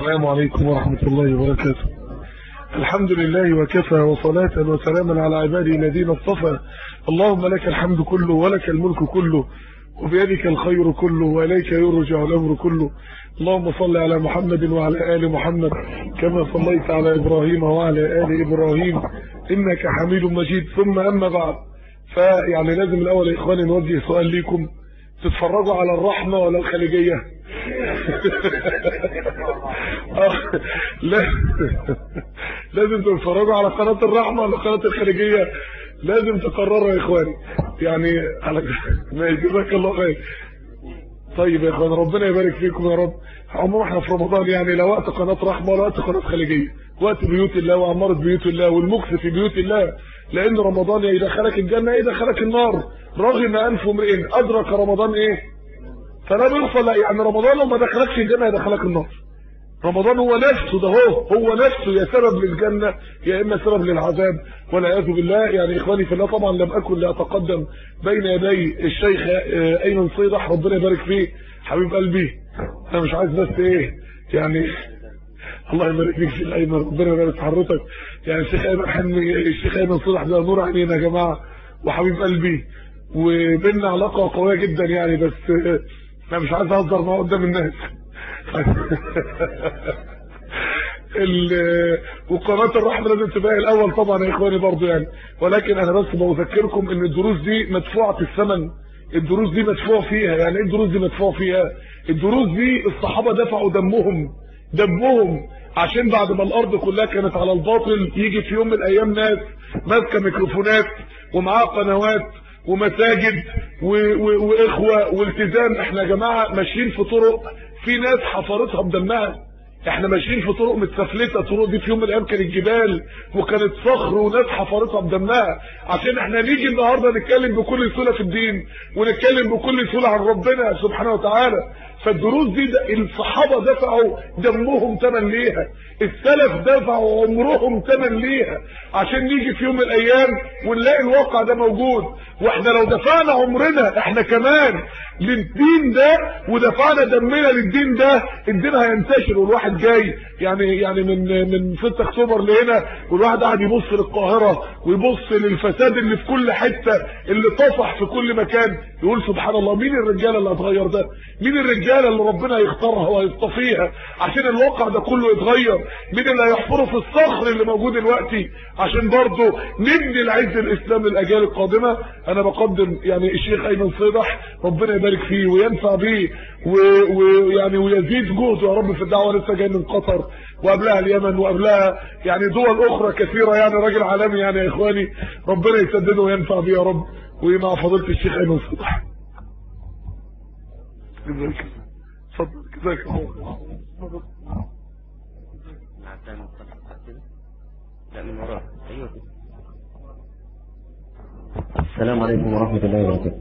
السلام عليكم ورحمة الله وبركاته الحمد لله وكفى وصلاة وسلاما على عباده الذين اصطفى اللهم لك الحمد كله ولك الملك كله وبيدك الخير كله وإليك يرجع الأمر كله اللهم صل على محمد وعلى آل محمد كما صليت على إبراهيم وعلى آل إبراهيم إنك حميد مجيد ثم أما بعد فيعني لازم الأول يا إخواني نوجه سؤال ليكم تتفرجوا على الرحمة ولا الخليجية لا لازم تتفرجوا على قناة الرحمة ولا قناة الخليجية لازم تقرروا يا اخواني يعني على ماشي جزاك الله خير طيب يا اخوان ربنا يبارك فيكم يا رب عموما احنا في رمضان يعني لا وقت قناة رحمة ولا وقت قناة خليجية وقت بيوت الله وعمارة بيوت الله والمكس في بيوت الله لان رمضان يا يدخلك الجنة يا يدخلك النار رغم انف امرئ ادرك رمضان ايه فلا بيوصل يعني رمضان لو ما دخلكش الجنة يدخلك النار رمضان هو نفسه ده هو هو نفسه يا سبب للجنة يا إما سبب للعذاب والعياذ بالله يعني إخواني في الله طبعا لم أكن لأتقدم بين يدي الشيخ أيمن صيدح ربنا يبارك فيه حبيب قلبي أنا مش عايز بس إيه يعني الله يبارك فيك في الأيمن ربنا يبارك في حضرتك يعني الشيخ أيمن حني الشيخ أيمن صيدح ده نور عينينا يا جماعة وحبيب قلبي وبيننا علاقة قوية جدا يعني بس أنا مش عايز أهزر معاه قدام الناس وقناة الرحمة لازم تبقى الأول طبعا يا إخواني برضو يعني ولكن أنا بس بذكركم إن الدروس دي مدفوعة الثمن الدروس دي مدفوع فيها يعني إيه الدروس دي مدفوع فيها الدروس دي الصحابة دفعوا دمهم دمهم عشان بعد ما الأرض كلها كانت على الباطل يجي في يوم من الأيام ناس ماسكة ميكروفونات ومعاها قنوات ومساجد و... و... وإخوة والتزام احنا يا جماعة ماشيين في طرق في ناس حفرتها بدمها احنا ماشيين في طرق متسفلته الطرق دي في يوم من الايام كانت جبال وكانت صخر وناس حفرتها بدمها عشان احنا نيجي النهارده نتكلم بكل سهوله في الدين ونتكلم بكل سهوله عن ربنا سبحانه وتعالى فالدروس دي ده الصحابه دفعوا دمهم ثمن ليها السلف دفعوا عمرهم ثمن ليها عشان نيجي في يوم من الايام ونلاقي الواقع ده موجود واحنا لو دفعنا عمرنا احنا كمان للدين ده ودفعنا دمنا للدين ده الدين هينتشر والواحد جاي يعني يعني من من 6 اكتوبر لهنا والواحد قاعد يبص للقاهره ويبص للفساد اللي في كل حته اللي طفح في كل مكان يقول سبحان الله مين الرجاله اللي هتغير ده مين الرجاله اللي ربنا هيختارها وهيصطفيها عشان الواقع ده كله يتغير مين اللي هيحفره في الصخر اللي موجود دلوقتي عشان برضه نبني العز الاسلام للاجيال القادمه انا بقدم يعني الشيخ ايمن صيدح ربنا يبارك فيه وينفع بيه ويعني ويزيد جهده يا رب في الدعوه لسه جاي من قطر وقبلها اليمن وقبلها يعني دول اخرى كثيره يعني راجل عالمي يعني يا اخواني ربنا يسدده وينفع بيه يا رب ومع فضيله الشيخ ايمن صيدح اتفضل جزاك الله لا من وراه ايوه السلام عليكم ورحمة الله وبركاته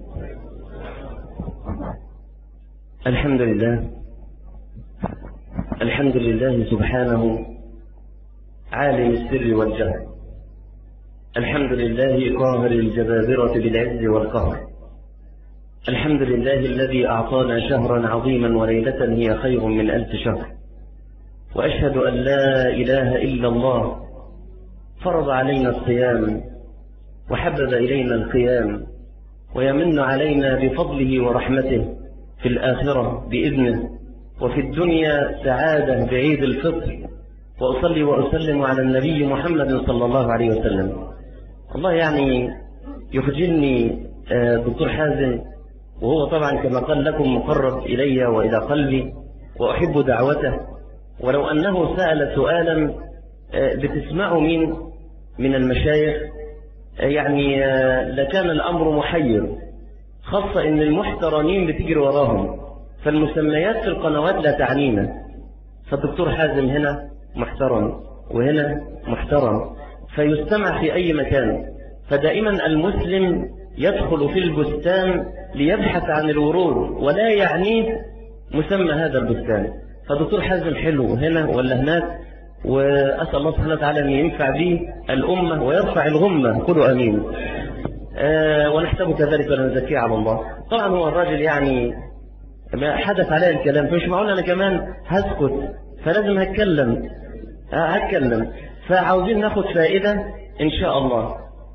الحمد لله الحمد لله سبحانه عالم السر والجهر الحمد لله قاهر الجبابرة بالعز والقهر الحمد لله الذي أعطانا شهرا عظيما وليلة هي خير من ألف شهر وأشهد أن لا إله إلا الله فرض علينا الصيام وحبب إلينا القيام ويمن علينا بفضله ورحمته في الآخرة بإذنه وفي الدنيا سعادة بعيد الفطر وأصلي وأسلم على النبي محمد صلى الله عليه وسلم الله يعني يخجلني دكتور حازم وهو طبعا كما قال لكم مقرب إلي وإلى قلبي وأحب دعوته ولو أنه سأل سؤالا بتسمعه مين من المشايخ يعني لكان الأمر محير خاصة إن المحترمين بتجري وراهم فالمسميات في القنوات لا تعنينا فالدكتور حازم هنا محترم وهنا محترم فيستمع في أي مكان فدائما المسلم يدخل في البستان ليبحث عن الورود ولا يعنيه مسمى هذا البستان فدكتور حازم حلو هنا ولا هناك وأسأل الله سبحانه وتعالى أن ينفع به الأمة ويرفع الغمة قولوا أمين أه ونحسب كذلك ونزكيه على الله طبعا هو الراجل يعني ما حدث عليه الكلام فمش معقول أنا كمان هسكت فلازم هتكلم هتكلم فعاوزين ناخد فائدة إن شاء الله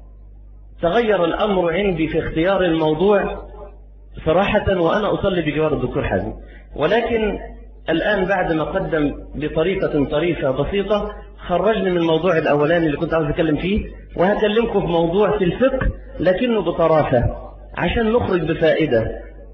تغير الأمر عندي في اختيار الموضوع صراحة وأنا أصلي بجوار الدكتور حازم ولكن الآن بعد ما قدم بطريقة طريفة بسيطة خرجني من الموضوع الأولاني اللي كنت عاوز أتكلم فيه وهكلمكم في موضوع في الفقه لكنه بطرافة عشان نخرج بفائدة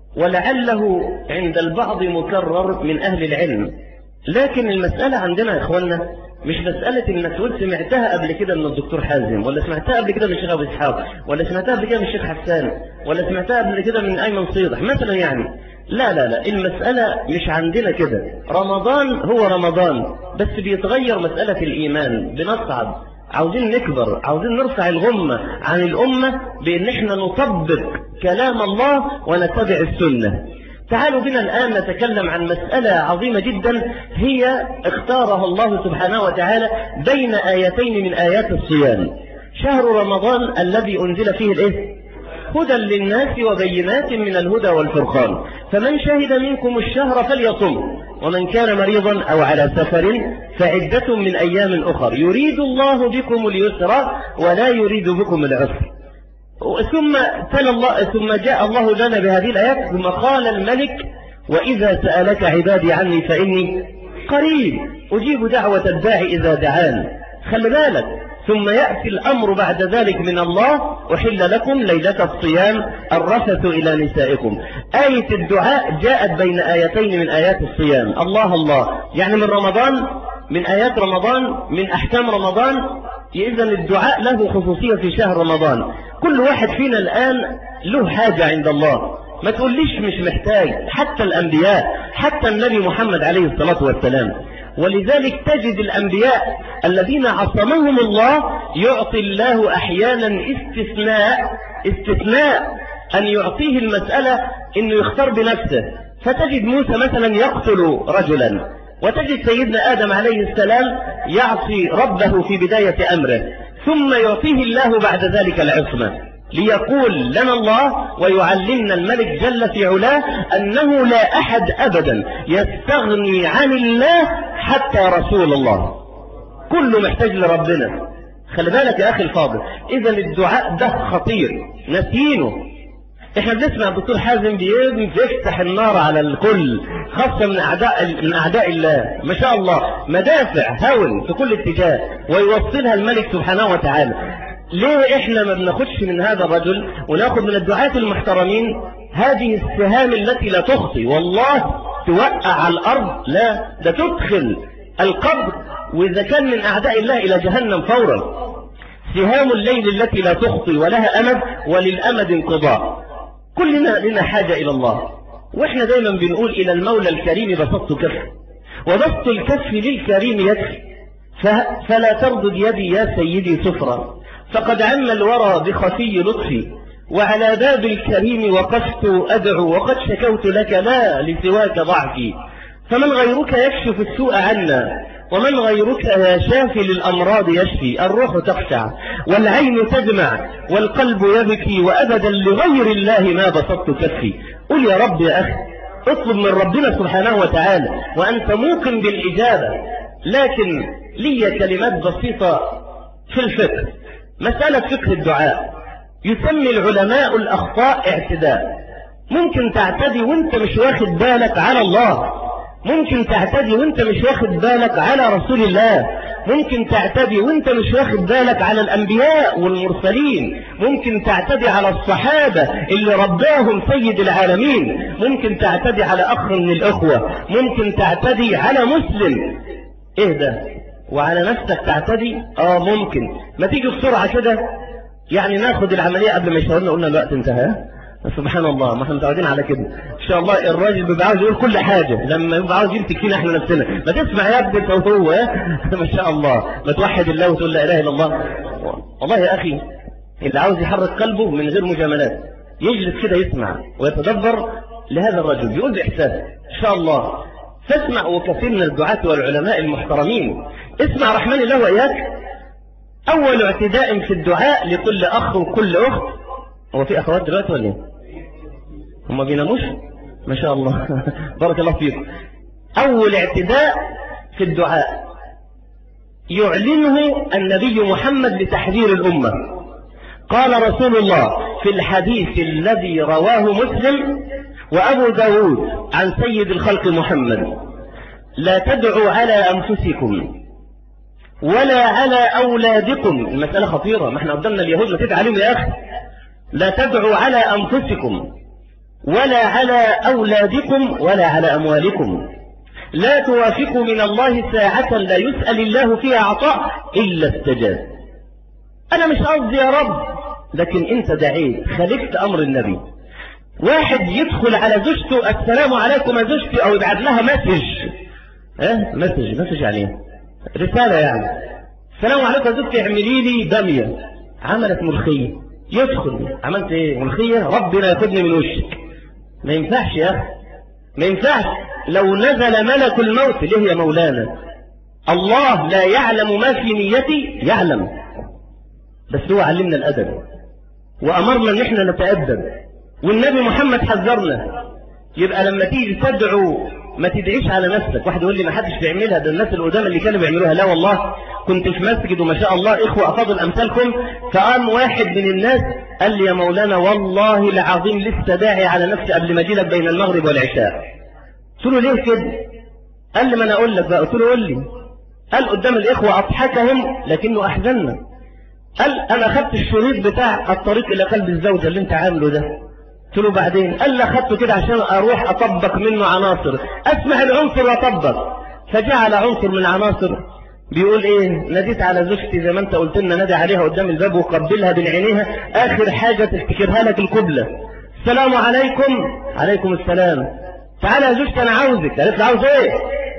ولعله عند البعض مكرر من أهل العلم لكن المسألة عندنا يا إخوانا مش مسألة إنك تقول سمعتها قبل كده من الدكتور حازم ولا سمعتها قبل كده من الشيخ أبو إسحاق ولا سمعتها قبل كده من الشيخ حسان ولا سمعتها قبل كده من أيمن صيدح مثلا يعني لا لا لا المسألة مش عندنا كده رمضان هو رمضان بس بيتغير مسألة الإيمان بنصعد عاوزين نكبر عاوزين نرفع الغمة عن الأمة بأن احنا نطبق كلام الله ونتبع السنة تعالوا بنا الآن نتكلم عن مسألة عظيمة جدا هي اختارها الله سبحانه وتعالى بين آيتين من آيات الصيام شهر رمضان الذي أنزل فيه الإيه؟ هدى للناس وبينات من الهدى والفرقان فمن شهد منكم الشهر فليصم ومن كان مريضا أو على سفر فعدة من أيام أخر يريد الله بكم اليسر ولا يريد بكم العسر ثم تلا الله ثم جاء الله لنا بهذه الآيات ثم قال الملك وإذا سألك عبادي عني فإني قريب أجيب دعوة الداعي إذا دعان خلي بالك ثم يأتي الأمر بعد ذلك من الله أحل لكم ليلة الصيام الرفث إلى نسائكم آية الدعاء جاءت بين آيتين من آيات الصيام الله الله يعني من رمضان من آيات رمضان من أحكام رمضان إذا الدعاء له خصوصية في شهر رمضان كل واحد فينا الآن له حاجة عند الله ما تقوليش مش محتاج حتى الأنبياء حتى النبي محمد عليه الصلاة والسلام ولذلك تجد الأنبياء الذين عصمهم الله يعطي الله أحيانا استثناء استثناء أن يعطيه المسألة أنه يختار بنفسه فتجد موسى مثلا يقتل رجلا وتجد سيدنا آدم عليه السلام يعصي ربه في بداية أمره ثم يعطيه الله بعد ذلك العصمة ليقول لنا الله ويعلمنا الملك جل في علاه أنه لا أحد أبدا يستغني عن الله حتى رسول الله كله محتاج لربنا خلي بالك يا أخي الفاضل إذا الدعاء ده خطير نسينه احنا بنسمع الدكتور حازم بيفتح النار على الكل خاصة من أعداء من أعداء الله ما شاء الله مدافع هون في كل اتجاه ويوصلها الملك سبحانه وتعالى ليه احنا ما بناخدش من هذا الرجل وناخد من الدعاة المحترمين هذه السهام التي لا تخطي والله توقع على الأرض لا ده تدخل القبر وإذا كان من أعداء الله إلى جهنم فورا سهام الليل التي لا تخطي ولها أمد وللأمد انقضاء كلنا لنا حاجة إلى الله وإحنا دايما بنقول إلى المولى الكريم بسطت كف وبسط الكف للكريم يكفي فلا تردد يدي يا سيدي سفرا فقد عم الورى بخفي لطفي وعلى باب الكريم وقفت أدعو وقد شكوت لك لا لسواك ضعفي فمن غيرك يكشف السوء عنا ومن غيرك يا شافي للأمراض يشفي الروح تخشع والعين تدمع والقلب يبكي وأبدا لغير الله ما بسطت كفي قل يا رب يا أخي اطلب من ربنا سبحانه وتعالى وأنت موقن بالإجابة لكن لي كلمات بسيطة في الفقه مسألة فقه الدعاء يسمي العلماء الأخطاء اعتداء ممكن تعتدي وانت مش واخد بالك على الله ممكن تعتدي وانت مش واخد بالك على رسول الله ممكن تعتدي وانت مش واخد بالك على الأنبياء والمرسلين ممكن تعتدي على الصحابة اللي رباهم سيد العالمين ممكن تعتدي على أخ من الأخوة ممكن تعتدي على مسلم ايه ده وعلى نفسك تعتدي اه ممكن ما تيجي بسرعة كده يعني ناخد العملية قبل ما يشاورنا قلنا الوقت انتهى سبحان الله ما احنا متعودين على كده ان شاء الله الراجل بيبقى عاوز يقول كل حاجه لما يبقى عاوز يمسك فينا احنا نفسنا ما تسمع يا ابني انت وهو ما شاء الله ما توحد الله وتقول لا اله الا الله والله يا اخي اللي عاوز يحرك قلبه من غير مجاملات يجلس كده يسمع ويتدبر لهذا الرجل بيقول باحساس ان شاء الله فاسمع وكثير من الدعاة والعلماء المحترمين اسمع رحمن الله واياك اول اعتداء في الدعاء لكل اخ وكل اخت هو في اخوات دلوقتي ولا ايه هم بيناموش ما شاء الله بارك الله فيكم أول اعتداء في الدعاء يعلنه النبي محمد لتحذير الأمة قال رسول الله في الحديث الذي رواه مسلم وأبو داود عن سيد الخلق محمد لا تدعوا على أنفسكم ولا على أولادكم المسألة خطيرة ما احنا قدامنا اليهود ما تدعى عليهم يا أخي لا تدعوا على أنفسكم ولا على أولادكم ولا على أموالكم لا توافقوا من الله ساعة لا يسأل الله فيها عطاء إلا استجاب أنا مش قصدي يا رب لكن أنت دعيت خالفت أمر النبي واحد يدخل على زوجته السلام عليكم يا زوجتي أو يبعت لها مسج ها مسج مسج يعني إيه؟ رسالة يعني السلام عليكم يا زوجتي اعملي لي بامية عملت ملخية يدخل عملت ايه ملخية ربنا ياخدني من وشك ما ينفعش يا أخي ما ينفعش لو نزل ملك الموت ليه يا مولانا الله لا يعلم ما في نيتي يعلم بس هو علمنا الأدب وأمرنا ان احنا نتأدب والنبي محمد حذرنا يبقى لما تيجي تدعو ما تدعيش على نفسك واحد يقول لي ما حدش بيعملها ده الناس القدام اللي كانوا بيعملوها لا والله كنت في مسجد وما شاء الله إخوة أفاضل أمثالكم فقام واحد من الناس قال لي يا مولانا والله العظيم لسه داعي على نفسي قبل ما لك بين المغرب والعشاء قلت له ليه كده قال لي ما أنا أقول لك بقى قلت له قول لي قال قدام الإخوة أضحكهم لكنه أحزننا قال أنا أخذت الشريط بتاع الطريق إلى قلب الزوجة اللي أنت عامله ده قلت له بعدين قال لي أخذته كده عشان أروح أطبق منه عناصر أسمع العنصر وأطبق فجعل عنصر من عناصر بيقول ايه ناديت على زوجتي زي ما انت قلت لنا نادي عليها قدام الباب وقبلها بين عينيها اخر حاجة تفتكرها لك القبلة السلام عليكم عليكم السلام تعالى يا زوجتي انا عاوزك قالت له عاوز ايه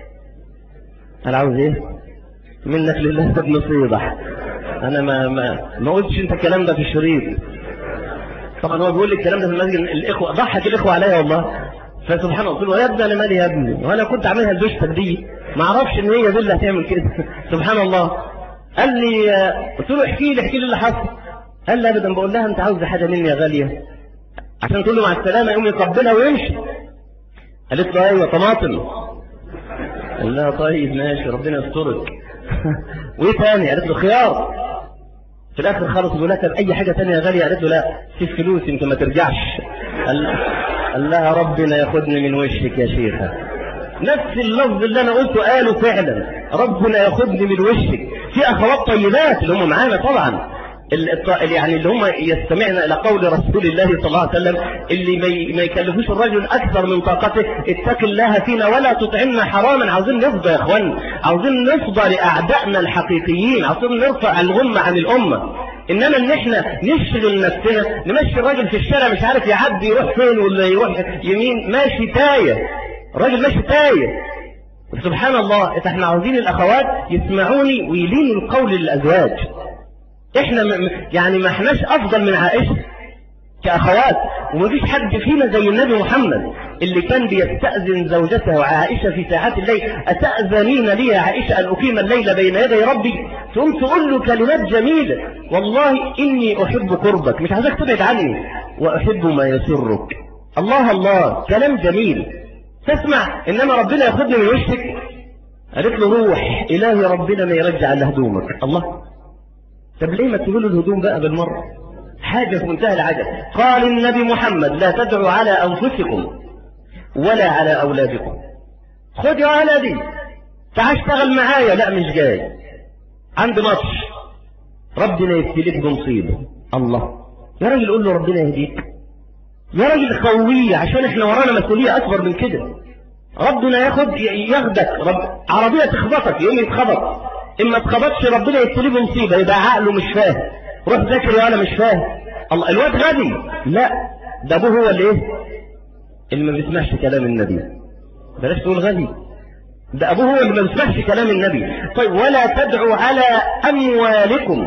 قال عاوز ايه منك لله ابن صيبح انا ما ما ما قلتش انت الكلام ده في الشريط طبعا هو بيقول لي الكلام ده في المسجد الاخوه ضحك الاخوه عليا والله فسبحان الله قلت له يا ابني انا مالي يا ابني وانا كنت عاملها لزوجتك دي ما اعرفش ان هي دي اللي هتعمل كده سبحان الله قال لي قلت له احكي لي احكي لي اللي حصل قال لي ابدا بقول لها انت عاوزه حاجه مني يا غاليه عشان تقول له مع السلامه يقوم يقبلها ويمشي قالت له ايوه طماطم قال لها طيب ماشي ربنا يسترك وايه تاني قالت له خيار في الاخر خالص بيقول لها اي حاجه تانية يا غاليه قالت له لا سيب فلوس يمكن ما ترجعش قال قال لها ربنا ياخدني من وشك يا شيخه نفس اللفظ اللي انا قلته قاله فعلا ربنا ياخدني من وشك في اخوات طيبات اللي هم معانا طبعا يعني اللي هم يستمعن الى قول رسول الله صلى الله عليه وسلم اللي ما يكلفوش الرجل اكثر من طاقته اتق الله فينا ولا تطعمنا حراما عاوزين نفضى يا اخوان عاوزين نفضى لاعدائنا الحقيقيين عاوزين نرفع الغمه عن الامه انما ان احنا نشغل نفسنا نمشي الراجل في الشارع مش عارف يعدي يروح فين ولا يروح يمين ماشي تايه راجل ماشي تايه سبحان الله احنا عاوزين الاخوات يسمعوني ويلينوا القول للازواج احنا م... يعني ما احناش افضل من عائشه كاخوات ومفيش حد فينا زي النبي محمد اللي كان بيستأذن زوجته عائشة في ساعات الليل أتأذنين لي يا عائشة أن أقيم الليل بين يدي ربي ثم تقول له كلمات جميلة والله إني أحب قربك مش عايزك تبعد عني وأحب ما يسرك الله الله كلام جميل تسمع إنما ربنا ياخدني من وشك قالت له روح إلهي ربنا ما يرجع إلا هدومك الله طب ليه ما تقولوا الهدوم بقى بالمرة حاجة في منتهى العجب قال النبي محمد لا تدعوا على أنفسكم ولا على أولادكم خد يا ولدي تعال اشتغل معايا لا مش جاي عندي ماتش ربنا يبتليك بمصيبة الله يا راجل قول له ربنا يهديك يا راجل خويه عشان احنا ورانا مسؤولية أكبر من كده ربنا ياخد ياخدك رب عربية تخبطك يوم يتخبط إما تخبطش ربنا يبتليه بمصيبة يبقى عقله مش فاهم روح ذاكر يا أنا مش فاهم الله الواد غبي لا ده أبوه هو اللي إيه اللي ما بيسمعش كلام النبي بلاش تقول غبي ده أبوه هو اللي ما بيسمعش كلام النبي طيب ولا تدعوا على أموالكم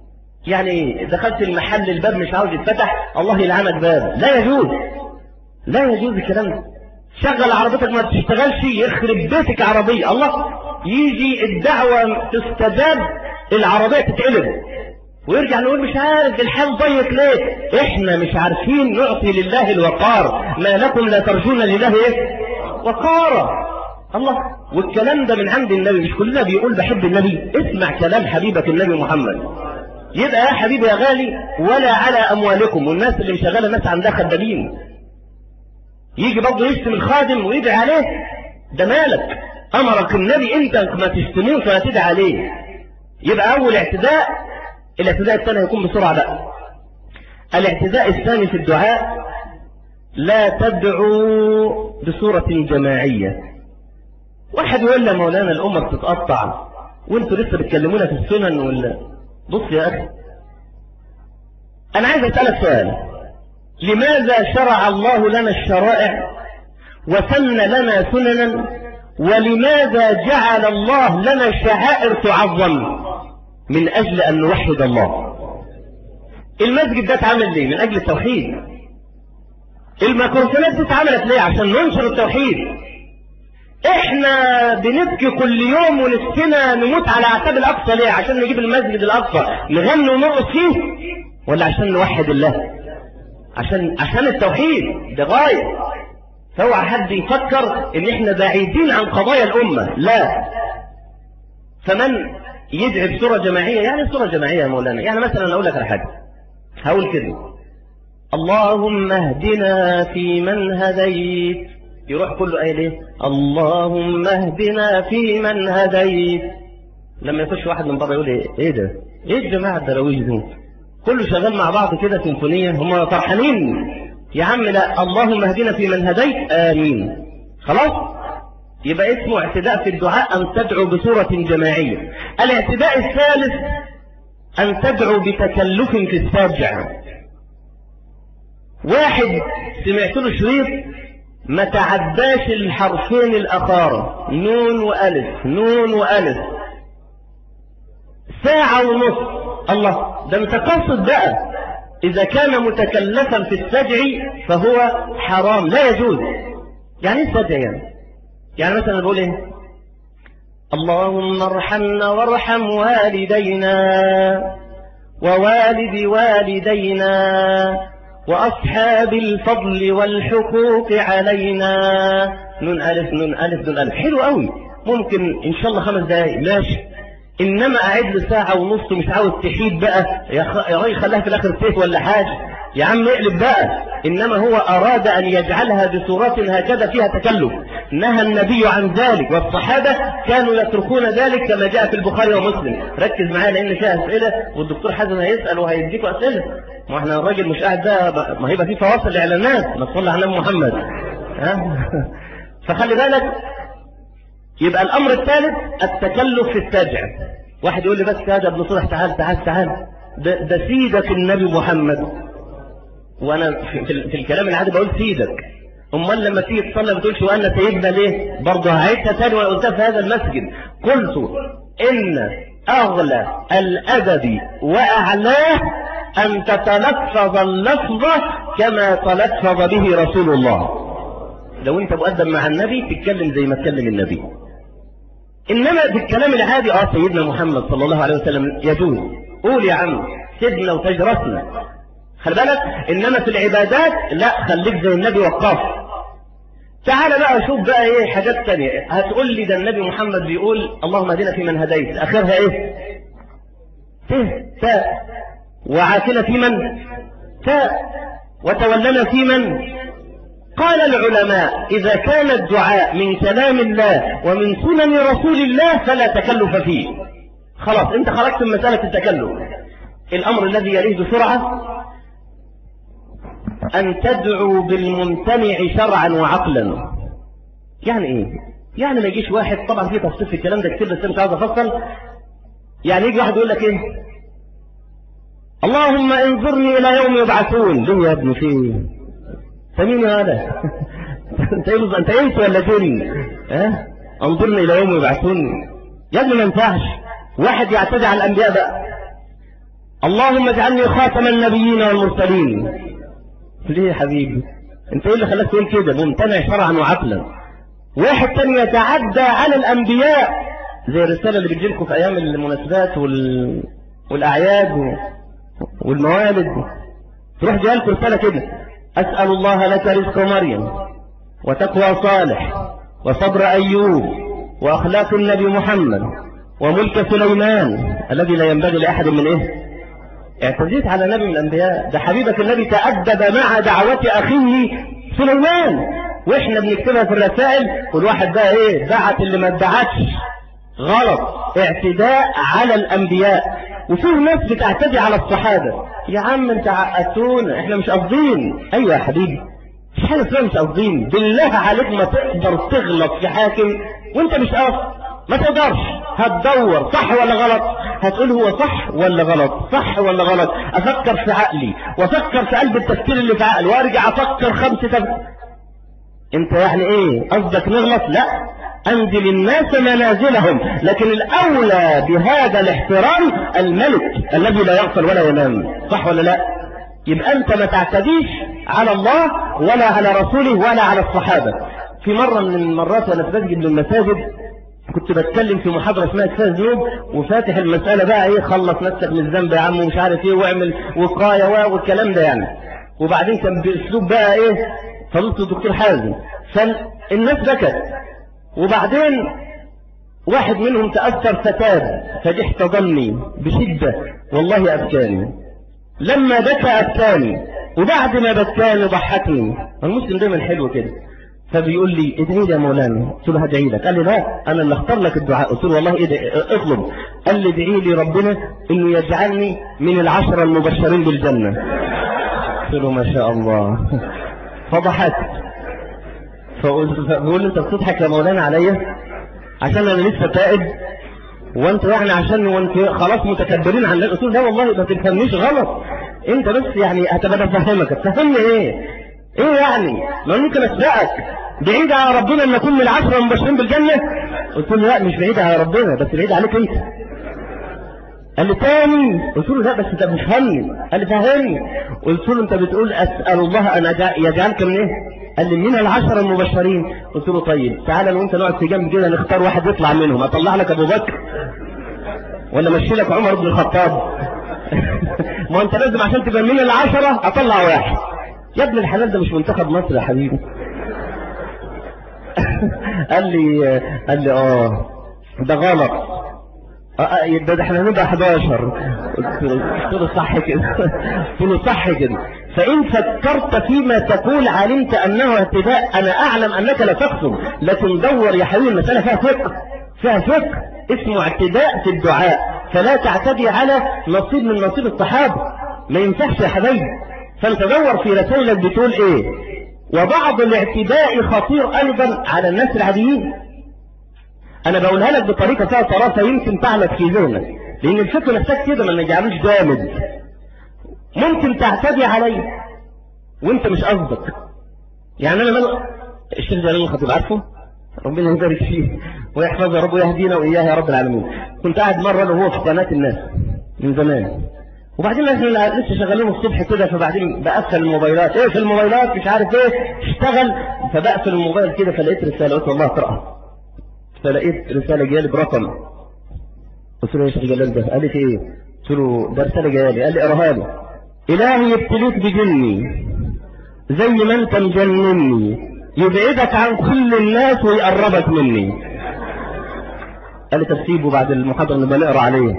يعني دخلت المحل الباب مش عاوز يتفتح الله يلعنك باب لا يجوز لا يجوز الكلام ده شغل عربيتك ما تشتغلش يخرب بيتك عربية الله يجي الدعوة تستجاب العربية تتقلب ويرجع نقول مش عارف الحال ضيق ليه احنا مش عارفين نعطي لله الوقار ما لكم لا ترجون لله ايه وقارا الله والكلام ده من عند النبي مش كلنا بيقول بحب النبي اسمع كلام حبيبك النبي محمد يبقى يا حبيبي يا غالي ولا على أموالكم والناس اللي مشغلة ناس عندها خدامين يجي برضه يشتم الخادم ويدعي عليه ده مالك أمرك النبي أنت ما تشتموش ولا تدعي عليه يبقى أول اعتداء الاعتداء الثاني هيكون بسرعة بقى الاعتداء الثاني في الدعاء لا تدعوا بصورة جماعية واحد يقول لي مولانا الأمة بتتقطع وانتوا لسه بتكلمونا في السنن ولا بص يا أخي أنا عايز أسألك سؤال لماذا شرع الله لنا الشرائع وسن لنا سننا ولماذا جعل الله لنا شعائر تعظم من أجل أن نوحد الله المسجد ده اتعمل ليه من أجل التوحيد الميكروفونات دي اتعملت ليه عشان ننشر التوحيد احنا بنبكي كل يوم ونفسنا نموت على اعتاب الاقصى ليه عشان نجيب المسجد الاقصى نغني ونرقص فيه ولا عشان نوحد الله عشان عشان التوحيد ده غايه فاوعى حد يفكر ان احنا بعيدين عن قضايا الامه لا فمن يدعي بصوره جماعيه يعني صوره جماعيه يا مولانا يعني مثلا اقول لك على حاجه هقول كده اللهم اهدنا في من هديت يروح كله قايل ايه اللهم اهدنا في من هديت لما يخش واحد من بره يقول ايه ايه ده ايه الجماعه الدراويش دي كله شغال مع بعض كده سيمفونيه هم فرحانين يا عم لا اللهم اهدنا في من هديت امين خلاص يبقى اسمه اعتداء في الدعاء ان تدعو بصوره جماعيه الاعتداء الثالث ان تدعو بتكلف في السجع واحد سمعت له شريط ما تعداش الحرفين الأخارة نون وألف نون وألف ساعة ونص الله ده متقصد بقى إذا كان متكلفا في السجع فهو حرام لا يجوز يعني ايه السجع يعني يعني مثلا بقول ايه اللهم ارحمنا وارحم والدينا ووالد والدينا وأصحاب الفضل والحقوق علينا نون ألف نون ألف نون ألف حلو قوي ممكن إن شاء الله خمس دقايق ماشي إنما أعد له ساعة ونص مش عاوز تحيد بقى يا خ... يا راجل خلاها في الآخر سيف ولا حاجة يا عم اقلب بقى إنما هو أراد أن يجعلها بصورات هكذا فيها تكلف نهى النبي عن ذلك والصحابة كانوا يتركون ذلك كما جاء في البخاري ومسلم ركز معايا لأن فيها أسئلة والدكتور حازم هيسأل وهيديكوا أسئلة ما احنا الراجل مش قاعد ده ما هيبقى في فواصل إعلانات نصلي على النبي محمد ها فخلي بالك يبقى الأمر الثالث التكلف في السجع واحد يقول لي بس هذا ابن صلح تعال تعال تعال ده, ده سيدك النبي محمد وانا في, في, في الكلام العادي بقول سيدك امال لما تيجي تصلي ما بتقولش وانا سيدنا ليه برضه هعيدها تاني وانا قلتها في هذا المسجد قلت ان اغلى الادب واعلاه ان تتلفظ اللفظ كما تلفظ به رسول الله لو انت مؤدب مع النبي تتكلم زي ما اتكلم النبي انما بالكلام العادي اه سيدنا محمد صلى الله عليه وسلم يجوز قول يا عم سيدنا وتجرسنا خلي بالك انما في العبادات لا خليك زي النبي وقاف تعال بقى شوف بقى ايه حاجات تانية هتقول لي ده النبي محمد بيقول اللهم اهدنا في من هديت اخرها ايه ت تاء وعافنا في من تاء وتولنا في من قال العلماء إذا كان الدعاء من كلام الله ومن سنن رسول الله فلا تكلف فيه خلاص انت خرجت من مسألة التكلف الأمر الذي يليه بسرعة أن تدعو بالممتنع شرعا وعقلا يعني إيه؟ يعني ما يجيش واحد طبعا في تفصيل في الكلام ده كتير بس مش عاوز أفصل يعني يجي واحد يقول لك إيه؟ اللهم انظرني إلى يوم يبعثون ليه يا ابني فيه؟ فمين هذا؟ انت ايه انت انت ولا جن؟ ها؟ انظرني الى يوم يبعثون يا ابني ما ينفعش واحد يعتدي على الانبياء بقى اللهم اجعلني خاتم النبيين والمرسلين ليه يا حبيبي؟ انت ايه اللي خلاك تقول كده؟ ممتنع شرعا وعقلا واحد تاني يتعدى على الانبياء زي الرساله اللي بتجيلكم في ايام المناسبات وال... والاعياد و... والموالد تروح جايه لكم رساله كده أسأل الله لك رزق مريم وتقوى صالح وصبر أيوب وأخلاق النبي محمد وملك سليمان الذي لا ينبغي لأحد من إيه اعتديت على نبي من الأنبياء ده حبيبك الذي تأدب مع دعوة أخيه سليمان وإحنا بنكتبها في الرسائل والواحد بقى إيه بعت اللي ما ادعتش غلط اعتداء على الأنبياء وفي ناس بتعتدي على الصحابة يا عم انت عقدتونا احنا مش قاصدين ايوه يا حبيبي مش حاجه اسمها مش قاصدين بالله عليك ما تقدر تغلط في حاكم وانت مش قاصد ما تقدرش هتدور صح ولا غلط هتقول هو صح ولا غلط صح ولا غلط افكر في عقلي وافكر في قلب التفكير اللي في عقلي وارجع افكر خمسة تفكير. انت يعني ايه قصدك نغلط لا انزل الناس منازلهم لكن الاولى بهذا الاحترام الملك الذي لا يغفل ولا ينام صح ولا لا يبقى انت ما تعتديش على الله ولا على رسوله ولا على الصحابة في مرة من المرات وانا في مسجد من المساجد كنت بتكلم في محاضرة اسمها كفاية ذنوب وفاتح المسألة بقى ايه خلص نفسك من الذنب يا عم ومش عارف ايه واعمل وقاية والكلام ده يعني وبعدين كان باسلوب بقى ايه فضلت الدكتور حازم فالناس بكت وبعدين واحد منهم تأثر فتاب فجحت ظني بشدة والله أبكاني لما بكى أبكاني وبعد ما بكاني ضحكني المسلم دايما حلو كده فبيقول لي ادعي لي يا مولانا قلت له هدعي لك قال لي لا انا اللي اختار لك الدعاء قلت له والله ادعي اطلب قال لي ادعي لي ربنا انه يجعلني من العشرة المبشرين بالجنة قلت له ما شاء الله فضحكت فقلت بقول له انت بتضحك يا مولانا عليا عشان انا لسه تائب وانت يعني عشان وانت خلاص متكبرين عن قلت له لا والله ما تفهمنيش غلط انت بس يعني هتبقى افهمك تفهمني ايه ايه يعني ما ممكن اسبقك بعيد على ربنا ان اكون من العشره المبشرين بالجنه قلت له لا مش بعيد على ربنا بس بعيد عليك انت قال لي تاني قلت له لا بس انت مش فهمني قال لي فهمني قلت له انت بتقول اسال الله ان يجعلك من ايه قال لي من العشرة المبشرين قلت له طيب تعالى لو انت نقعد في جنب كده نختار واحد يطلع منهم اطلع لك ابو بكر ولا مشي لك عمر بن الخطاب ما انت لازم عشان تبقى من العشرة اطلع واحد يا ابن الحلال ده مش منتخب مصر يا حبيبي قال لي قال لي اه ده غلط اه ده, ده احنا هنبقى 11 قلت له صح كده قلت له صح كده فإن فكرت فيما تقول علمت أنه اهتداء أنا أعلم أنك لا تقصد لكن دور يا حبيبي المسألة فيها فقه فيها فقه اسمه اعتداء في الدعاء فلا تعتدي على نصيب من نصيب الصحابة ما ينفعش يا حبيبي فانت دور في رسائلك بتقول ايه وبعض الاعتداء خطير ايضا على الناس العاديين انا بقولها لك بطريقة فيها طرافة يمكن تعلق في ذهنك لان الفكر نفسك كده ما نجعلوش جامد ممكن تعتدي عليه وانت مش قصدك يعني انا من الشيخ جلال الخطيب عارفه ربنا يبارك فيه ويحفظه يا رب ويهدينا واياه يا رب العالمين كنت قاعد مره انا وهو في قناه الناس من زمان وبعدين احنا لسه شغالين الصبح كده فبعدين بقفل الموبايلات ايه في الموبايلات مش عارف ايه اشتغل فبقفل الموبايل كده فلقيت رساله قلت والله اقراها فلقيت رساله جايه لي برقم قلت له يا شيخ جلال ده قال لي في ايه قلت له ده رساله جايه لي قال لي اقراها لي إلهي يبتليك بجني زي ما أنت مجنني يبعدك عن كل الناس ويقربك مني قال لي تسيبه بعد المحاضرة اللي بنقرا عليه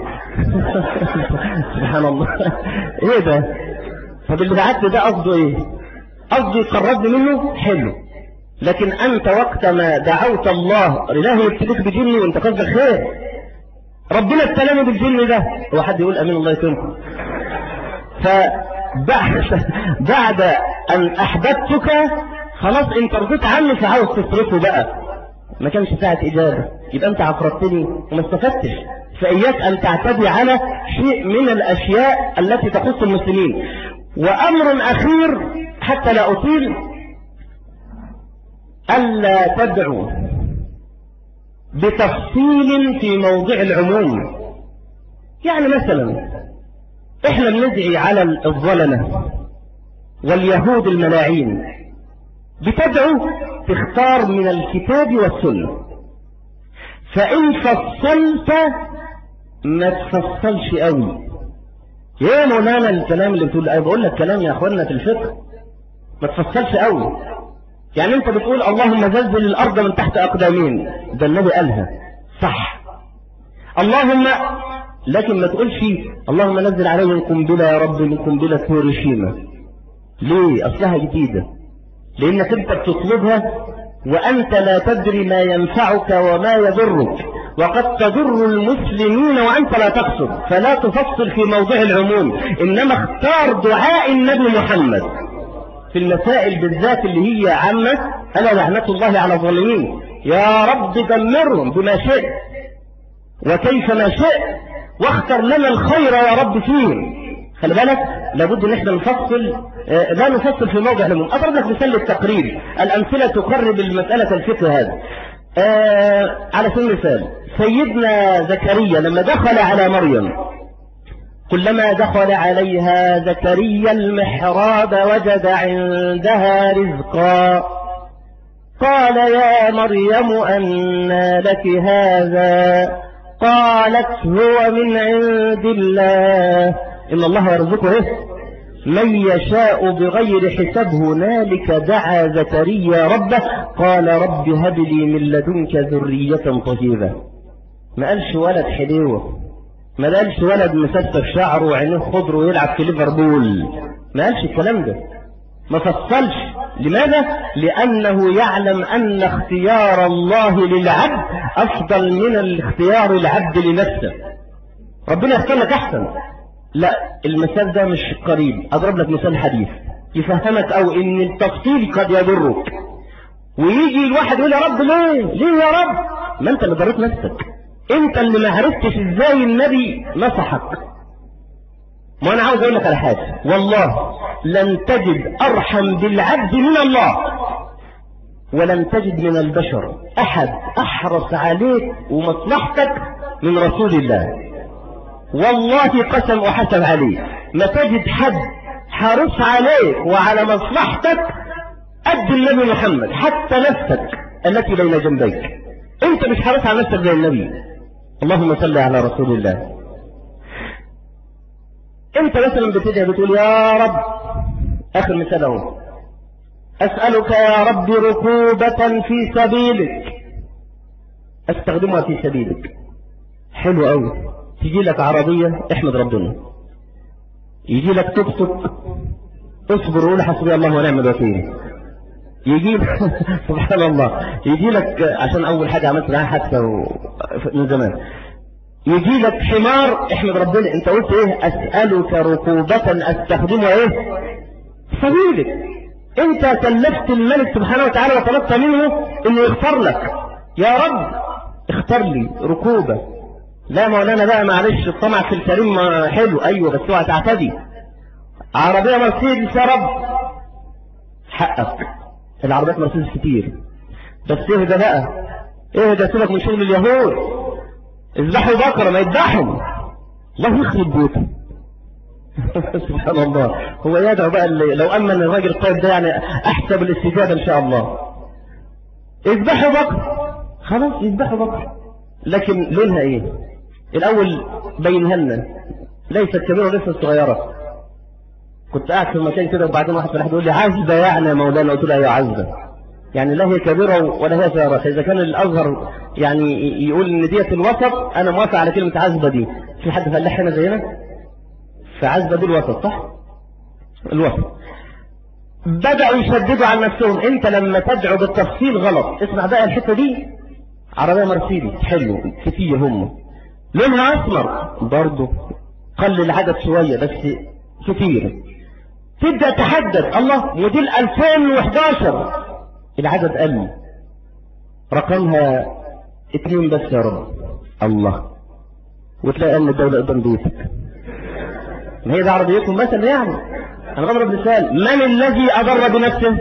سبحان الله ايه ده طب اللي بعت ده قصده ايه قصده يقربني منه حلو لكن انت وقت ما دعوت الله إلهي يبتليك بجني وانت قصدك خير ربنا ابتلاني بالجن ده هو حد يقول امين الله يكرمكم فبعد بعد أن أحببتك خلاص انت رضيت عني فعاوز تصرفه بقى ما كانش ساعة إجابة يبقى أنت عفرتني وما استفدتش فإياك أن تعتدي على شيء من الأشياء التي تخص المسلمين وأمر أخير حتى لا أطيل ألا تدعو بتفصيل في موضع العموم يعني مثلا احنا بندعي على الظلمة واليهود الملاعين بتدعو تختار من الكتاب والسنة فإن فصلت ما تفصلش قوي يا مولانا الكلام اللي بتقول أنا بقول لك كلام يا أخوانا في الفقه ما تفصلش قوي يعني انت بتقول اللهم زلزل الارض من تحت اقدامين ده النبي قالها صح اللهم لكن ما تقولش اللهم نزل عليهم قنبلة يا رب من قنبلة هيروشيما ليه اصلها جديدة لانك انت بتطلبها وانت لا تدري ما ينفعك وما يضرك وقد تضر المسلمين وانت لا تقصد فلا تفصل في موضوع العموم انما اختار دعاء النبي محمد في المسائل بالذات اللي هي عامة ألا لعنة الله على الظالمين يا رب دمرهم بما شئت وكيف ما شئت واختر لنا الخير يا رب فيهم خلي بالك لابد ان احنا نفصل آه لا نفصل في موضع العموم اضرب لك مثال للتقريب الامثله تقرب المساله الفقه هذا آه على سبيل المثال سيدنا زكريا لما دخل على مريم كلما دخل عليها زكريا المحراب وجد عندها رزقا قال يا مريم أنى لك هذا قالت هو من عند الله إن الله يرزقه إيه؟ من يشاء بغير حساب هنالك دعا زكريا ربه قال رب هب لي من لدنك ذرية طيبة ما قالش ولد حليوه ما قالش ولد مسفف شعره وعينيه خضر ويلعب في ليفربول ما قالش الكلام ده ما فصلش لماذا لانه يعلم ان اختيار الله للعبد افضل من الاختيار العبد لنفسه ربنا يختار لك احسن لا المثال ده مش قريب اضرب لك مثال حديث يفهمك او ان التفصيل قد يضرك ويجي الواحد يقول يا رب ليه ليه يا رب ما انت اللي ضريت نفسك انت اللي ما عرفتش ازاي النبي نصحك ما انا عاوز اقول لك على حاجه والله لن تجد ارحم بالعبد من الله ولن تجد من البشر احد احرص عليك ومصلحتك من رسول الله والله قسم وحسب عليه ما تجد حد حرص عليك وعلى مصلحتك قد النبي محمد حتى نفسك التي بين جنبيك انت مش حريص على نفسك زي النبي اللهم صل على رسول الله انت مثلا بتدعي بتقول يا رب اخر مثال اهو اسالك يا رب ركوبة في سبيلك استخدمها في سبيلك حلو قوي تيجي لك عربية احمد ربنا يجي لك توك توك اصبر وقول حسبي الله ونعم الوكيل يجي سبحان الله يجي لك عشان اول حاجه عملت معاها حادثه و... من زمان يجي لك حمار احمد ربنا انت قلت ايه اسالك ركوبه استخدمها ايه سبيلك انت كلفت الملك سبحانه وتعالى وطلبت منه انه يختار لك يا رب اختار لي ركوبه لا مولانا بقى معلش الطمع في الكريم حلو ايوه بس اوعى تعتدي عربيه مرسيدس يا رب حقك العربيات مرسيدس كتير بس اهدى بقى اهدى سيبك من شغل اليهود اذبحوا بقرة ما يذبحوا الله يخرب بيوتهم سبحان الله هو يدعو بقى اللي لو امن الراجل الطيب ده يعني احسب الاستجابه ان شاء الله اذبحوا بقرة خلاص يذبحوا بقرة لكن لونها ايه الاول بينها لنا ليست كبيره وليست صغيره كنت قاعد في مكان كده وبعدين واحد فلاح بيقول لي عزبه يعني يا مولانا قلت له ايوه عزبه يعني لا هي كبيره ولا هي صغيره اذا كان الازهر يعني يقول ان ديت الوسط انا موافق على كلمه عزبه دي في حد فلاح هنا زينا فعزبه دي الوسط صح الوسط بدأوا يشددوا عن نفسهم انت لما تدعو بالتفصيل غلط اسمع بقى الحته دي عربيه مرسيدس حلو كتير هم لونها اسمر برضه قل العدد شويه بس كتير تبدأ تحدد الله موديل 2011 العدد قل رقمها اتنين بس يا رب الله وتلاقي ان الدولة قدام بيتك ما هي ده عربيتهم مثلا يعني انا بضرب مثال من الذي اضر بنفسه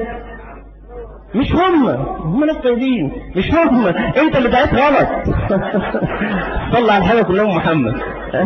مش هم هم ناس طيبين مش هم انت اللي دعيت غلط صلى على الحبيب كلهم محمد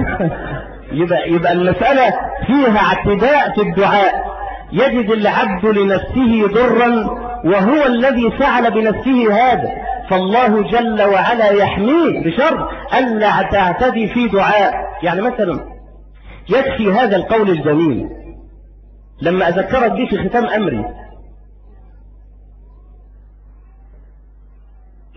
يبقى يبقى المسألة فيها اعتداء في الدعاء يجد العبد لنفسه ضرا وهو الذي فعل بنفسه هذا فالله جل وعلا يحميه بشر ألا تعتدي في دعاء يعني مثلا يكفي هذا القول الجميل لما أذكرك به في ختام أمري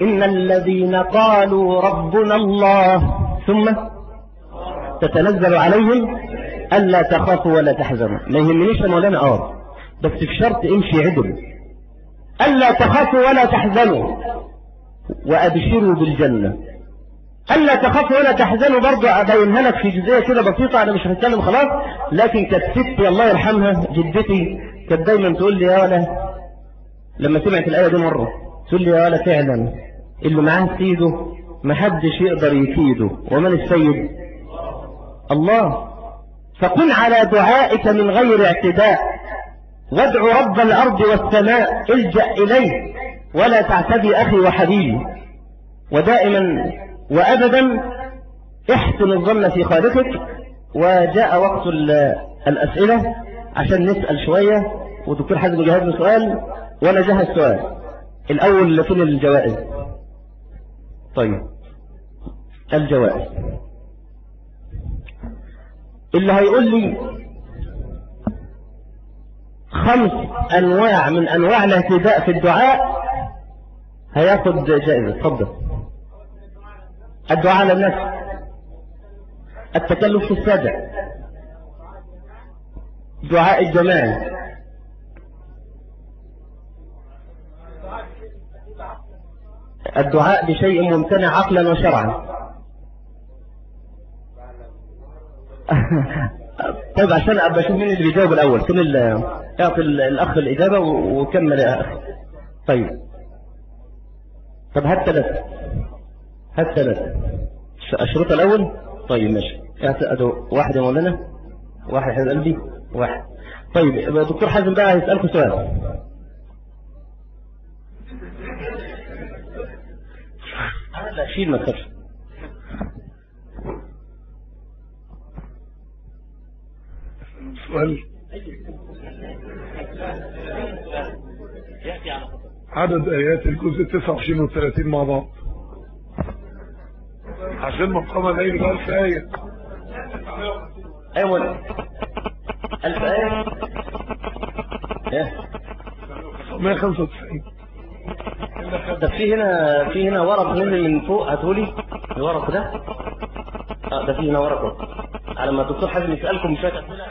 إن الذين قالوا ربنا الله ثم تتنزل عليهم ألا تخافوا ولا تحزنوا ما يهمنيش يا مولانا اه بس في شرط امشي عدل ألا تخافوا ولا تحزنوا وأبشروا بالجنة ألا تخافوا ولا تحزنوا برضه أبينها لك في جزئية كده بسيطة أنا مش هتكلم خلاص لكن كانت ستي الله يرحمها جدتي كانت دايما تقول لي يا ولا لما سمعت الآية دي مرة تقول لي يا ولا فعلا اللي معاه سيده محدش يقدر يكيده ومن السيد الله فكن على دعائك من غير اعتداء وادع رب الأرض والسماء الجأ إليه ولا تعتدي أخي وحبيبي ودائما وأبدا احسن الظن في خالقك وجاء وقت الأسئلة عشان نسأل شوية ودكتور حازم جهاز له سؤال وأنا جهز سؤال الأول فين الجوائز طيب الجوائز اللي هيقول لي خمس أنواع من أنواع الاهتداء في الدعاء هياخد جائزة اتفضل الدعاء على النفس التكلف في السجع دعاء الجماعة الدعاء بشيء ممتنع عقلا وشرعا طيب عشان ابقى اشوف مين اللي بيجاوب الاول فين اعطي الاخ الاجابه وكمل يا اخ طيب طب هات ثلاثه هات ثلاثه الشروط الاول طيب ماشي اعطي واحد يا مولانا واحد حبيب قلبي واحد طيب دكتور حازم بقى هيسالكم سؤال لا شيل ما تخافش سؤال عدد آيات الجزء 29 و 30 مع بعض عشان مقام الليل بألف آية أيوة ألف آية إيه 195 ده في هنا في هنا ورق نزل من فوق هاتولي الورق ده اه ده في هنا ورق على ما الدكتور حازم يسألكم شوية أسئلة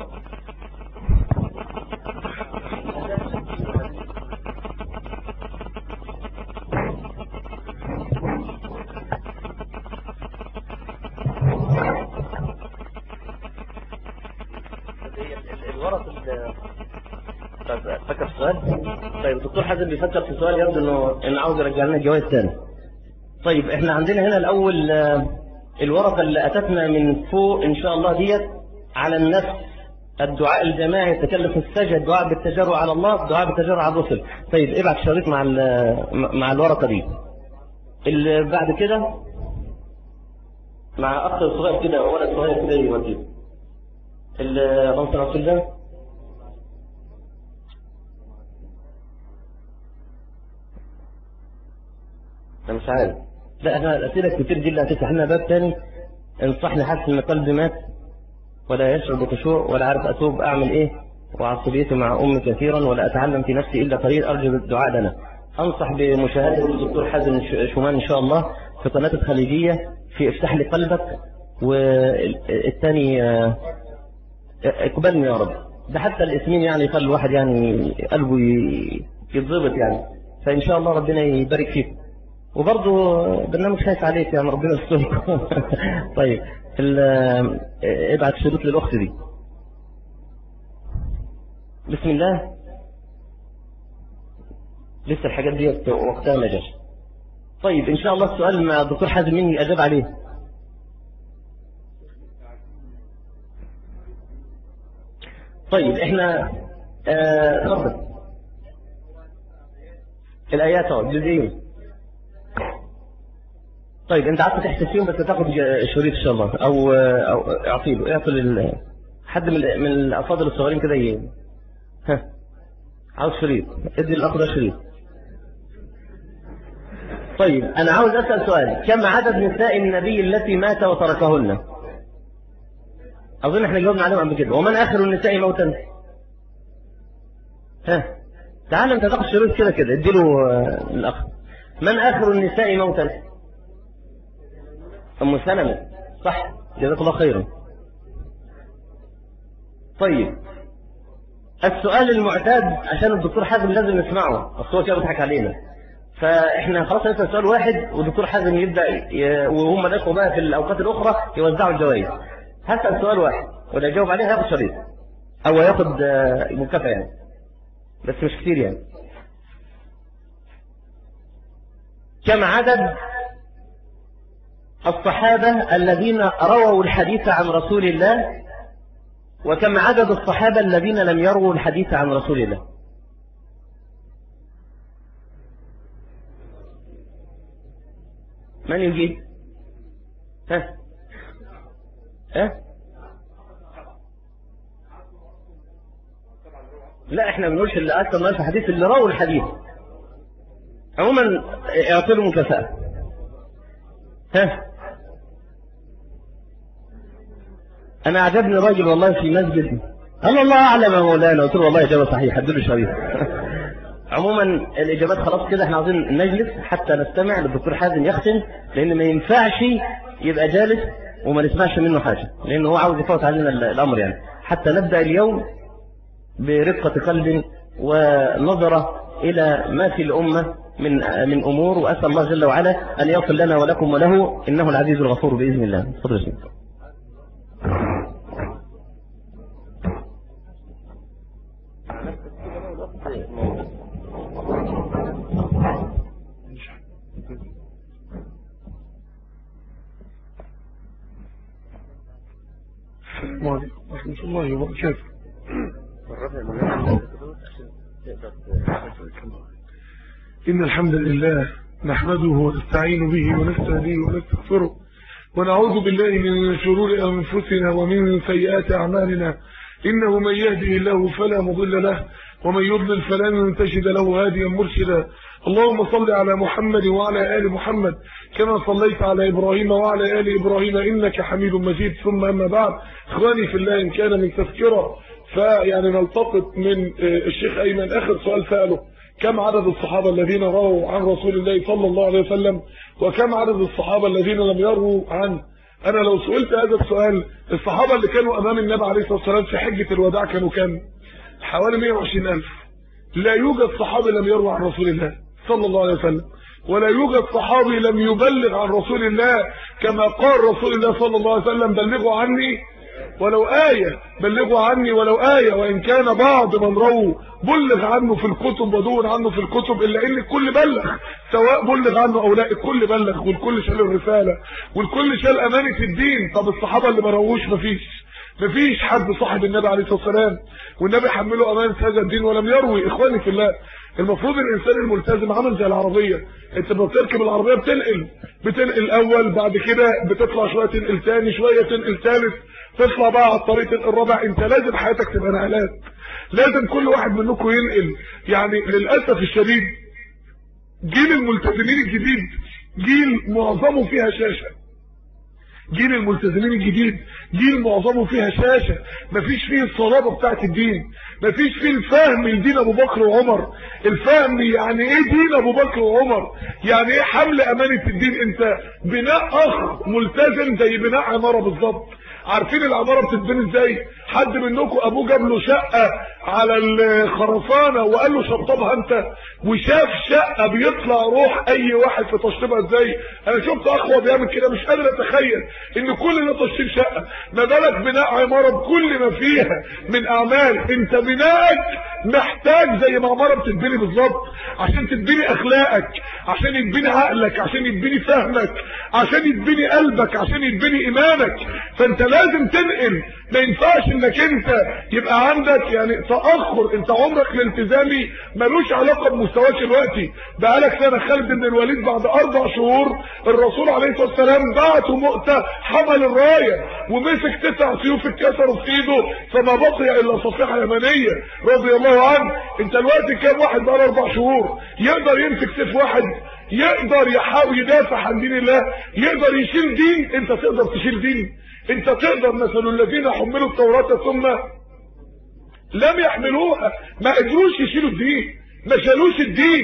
فكر في السؤال طيب الدكتور حازم بيفكر في سؤال يبدو انه انه عاوز يرجع لنا الجوائز تاني طيب احنا عندنا هنا الاول الورقه اللي اتتنا من فوق ان شاء الله ديت على النفس الدعاء الجماعي التكلف السجد الدعاء بالتجرع على الله الدعاء بالتجرع على الرسل طيب ابعت شريط مع مع الورقه دي اللي بعد كده مع اخ صغير كده ولد صغير كده يوديه اللي رسول الله انا مش عارف لا احنا الاسئله كتير دي اللي هتفتح لنا باب تاني انصحني حاسس ان قلبي مات ولا يشعر بخشوع ولا عارف اتوب اعمل ايه وعصبيتي مع امي كثيرا ولا اتعلم في نفسي الا قليل ارجو الدعاء لنا انصح بمشاهده الدكتور حازم شومان ان شاء الله في قناه الخليجيه في افتح لي قلبك والثاني اقبلني يا رب ده حتى الاسمين يعني يخلي الواحد يعني قلبه يتضبط يعني فان شاء الله ربنا يبارك فيكم وبرضه برنامج خايف عليك يعني ربنا يستركم طيب ابعت شروط للاخت دي بسم الله لسه الحاجات دي وقتها ما جاش طيب ان شاء الله السؤال مع الدكتور حازم مني اجاب عليه طيب احنا اتفضل آه الايات اهو جزئين طيب انت عارف تحسب فيهم بس تاخد شريط ان شاء الله او او اعطي له اعطي لل حد من من الافاضل الصغيرين كده ي... ها عاوز شريط ادي الاخ ده شريط طيب انا عاوز اسال سؤال كم عدد نساء النبي التي مات وتركهن اظن احنا جاوبنا عليهم قبل كده ومن اخر النساء موتا ها تعال انت تاخد شريط كده كده ادي له الاخ من آخر النساء موتا أم سلمة صح جزاك الله خيرا طيب السؤال المعتاد عشان الدكتور حازم لازم نسمعه اصل هو كده بيضحك علينا فاحنا خلاص هنسال سؤال واحد والدكتور حازم يبدا ي... وهم الاخوه بقى في الاوقات الاخرى يوزعوا الجوائز هسال سؤال واحد واللي يجاوب عليه هياخد شريط او ياخد آه، مكافاه يعني بس مش كتير يعني كم عدد الصحابة الذين رووا الحديث عن رسول الله وكم عدد الصحابة الذين لم يروا الحديث عن رسول الله من يجيب ها ها لا احنا بنقولش اللي اصلا ما الحديث اللي رووا الحديث عموما اعطوا مكافأة ها انا عجبني راجل والله في مسجد قال الله اعلم يا مولانا قلت له والله اجابه صحيحه اديله شريط عموما الاجابات خلاص كده احنا عاوزين نجلس حتى نستمع للدكتور حازم يختم لان ما ينفعش يبقى جالس وما نسمعش منه حاجه لان هو عاوز يفوت علينا الامر يعني حتى نبدا اليوم برقه قلب ونظره الى ما في الامه من من امور واسال الله جل وعلا ان يغفر لنا ولكم وله انه العزيز الغفور باذن الله تفضل يا السلام عليكم ورحمة الله وبركاته إن الحمد لله نحمده ونستعين به ونستهديه ونستغفره ونعوذ بالله من شرور أنفسنا ومن سيئات أعمالنا إنه من يهده الله فلا مضل له ومن يضلل فلن تجد له هاديا مرشدا اللهم صل على محمد وعلى آل محمد كما صليت على إبراهيم وعلى آل إبراهيم إنك حميد مجيد ثم أما بعد إخواني في الله إن كان من تذكرة فيعني نلتقط من الشيخ أيمن آخر سؤال سأله كم عدد الصحابة الذين رووا عن رسول الله صلى الله عليه وسلم وكم عدد الصحابة الذين لم يروا عنه أنا لو سئلت هذا السؤال الصحابة اللي كانوا أمام النبي عليه الصلاة والسلام في حجة الوداع كانوا كام حوالي 120 ألف لا يوجد صحابي لم يروى عن رسول الله صلى الله عليه وسلم ولا يوجد صحابي لم يبلغ عن رسول الله كما قال رسول الله صلى الله عليه وسلم بلغوا عني ولو آية بلغوا عني ولو آية وإن كان بعض من رووا بلغ عنه في الكتب ودون عنه في الكتب إلا إن الكل بلغ سواء بلغ عنه أو لا الكل بلغ والكل شال الرسالة والكل شال أمانة الدين طب الصحابة اللي ما رووش مفيش مفيش حد صاحب النبي عليه الصلاة والسلام والنبي حمله أمانة هذا الدين ولم يروي إخواني في الله المفروض الإنسان الملتزم عمل زي العربية انت بتركب العربية بتنقل بتنقل الأول بعد كده بتطلع شوية تنقل تاني شوية تنقل ثالث تطلع بقى على الطريق الرابع انت لازم حياتك تبقى نقلات لازم كل واحد منكم ينقل يعني للأسف الشديد جيل الملتزمين الجديد جيل معظمه فيها شاشة جيل الملتزمين الجديد جيل معظمه فيها شاشة مفيش فيه الصلابة بتاعت الدين مفيش فيه الفهم لدين ابو بكر وعمر الفهم يعني ايه دين ابو بكر وعمر يعني ايه حمل امانة الدين انت بناء اخ ملتزم زي بناء عمارة بالظبط عارفين العمارة بتتبني ازاي حد منكم ابوه جاب له شقة على الخرسانة وقال له شطبها انت وشاف شقة بيطلع روح اي واحد في تشطيبها ازاي انا شفت اخوة بيعمل كده مش قادر اتخيل ان كل ده تشطيب شقة ما بالك بناء عمارة بكل ما فيها من اعمال انت بناءك محتاج زي ما عمارة بتتبني بالظبط عشان تتبني اخلاقك عشان يتبني عقلك عشان يتبني فهمك عشان يتبني قلبك عشان يتبني ايمانك فانت لازم تنقل ما ينفعش انك انت يبقى عندك يعني تاخر انت عمرك الالتزامي ملوش علاقه بمستواك دلوقتي بقالك سنه خالد بن الوليد بعد اربع شهور الرسول عليه الصلاه والسلام بعته مؤتة حمل الرايه ومسك تسع سيوف اتكسروا في ايده فما بقي الا صفيحه يمنيه رضي الله عنه انت دلوقتي كام واحد بقى اربع شهور يقدر يمسك سيف واحد يقدر يحاول يدافع عن دين الله يقدر يشيل دين انت تقدر تشيل دين انت تقدر مثل الذين حملوا التوراة ثم لم يحملوها ما قدروش يشيلوا الدين ما شالوش الدين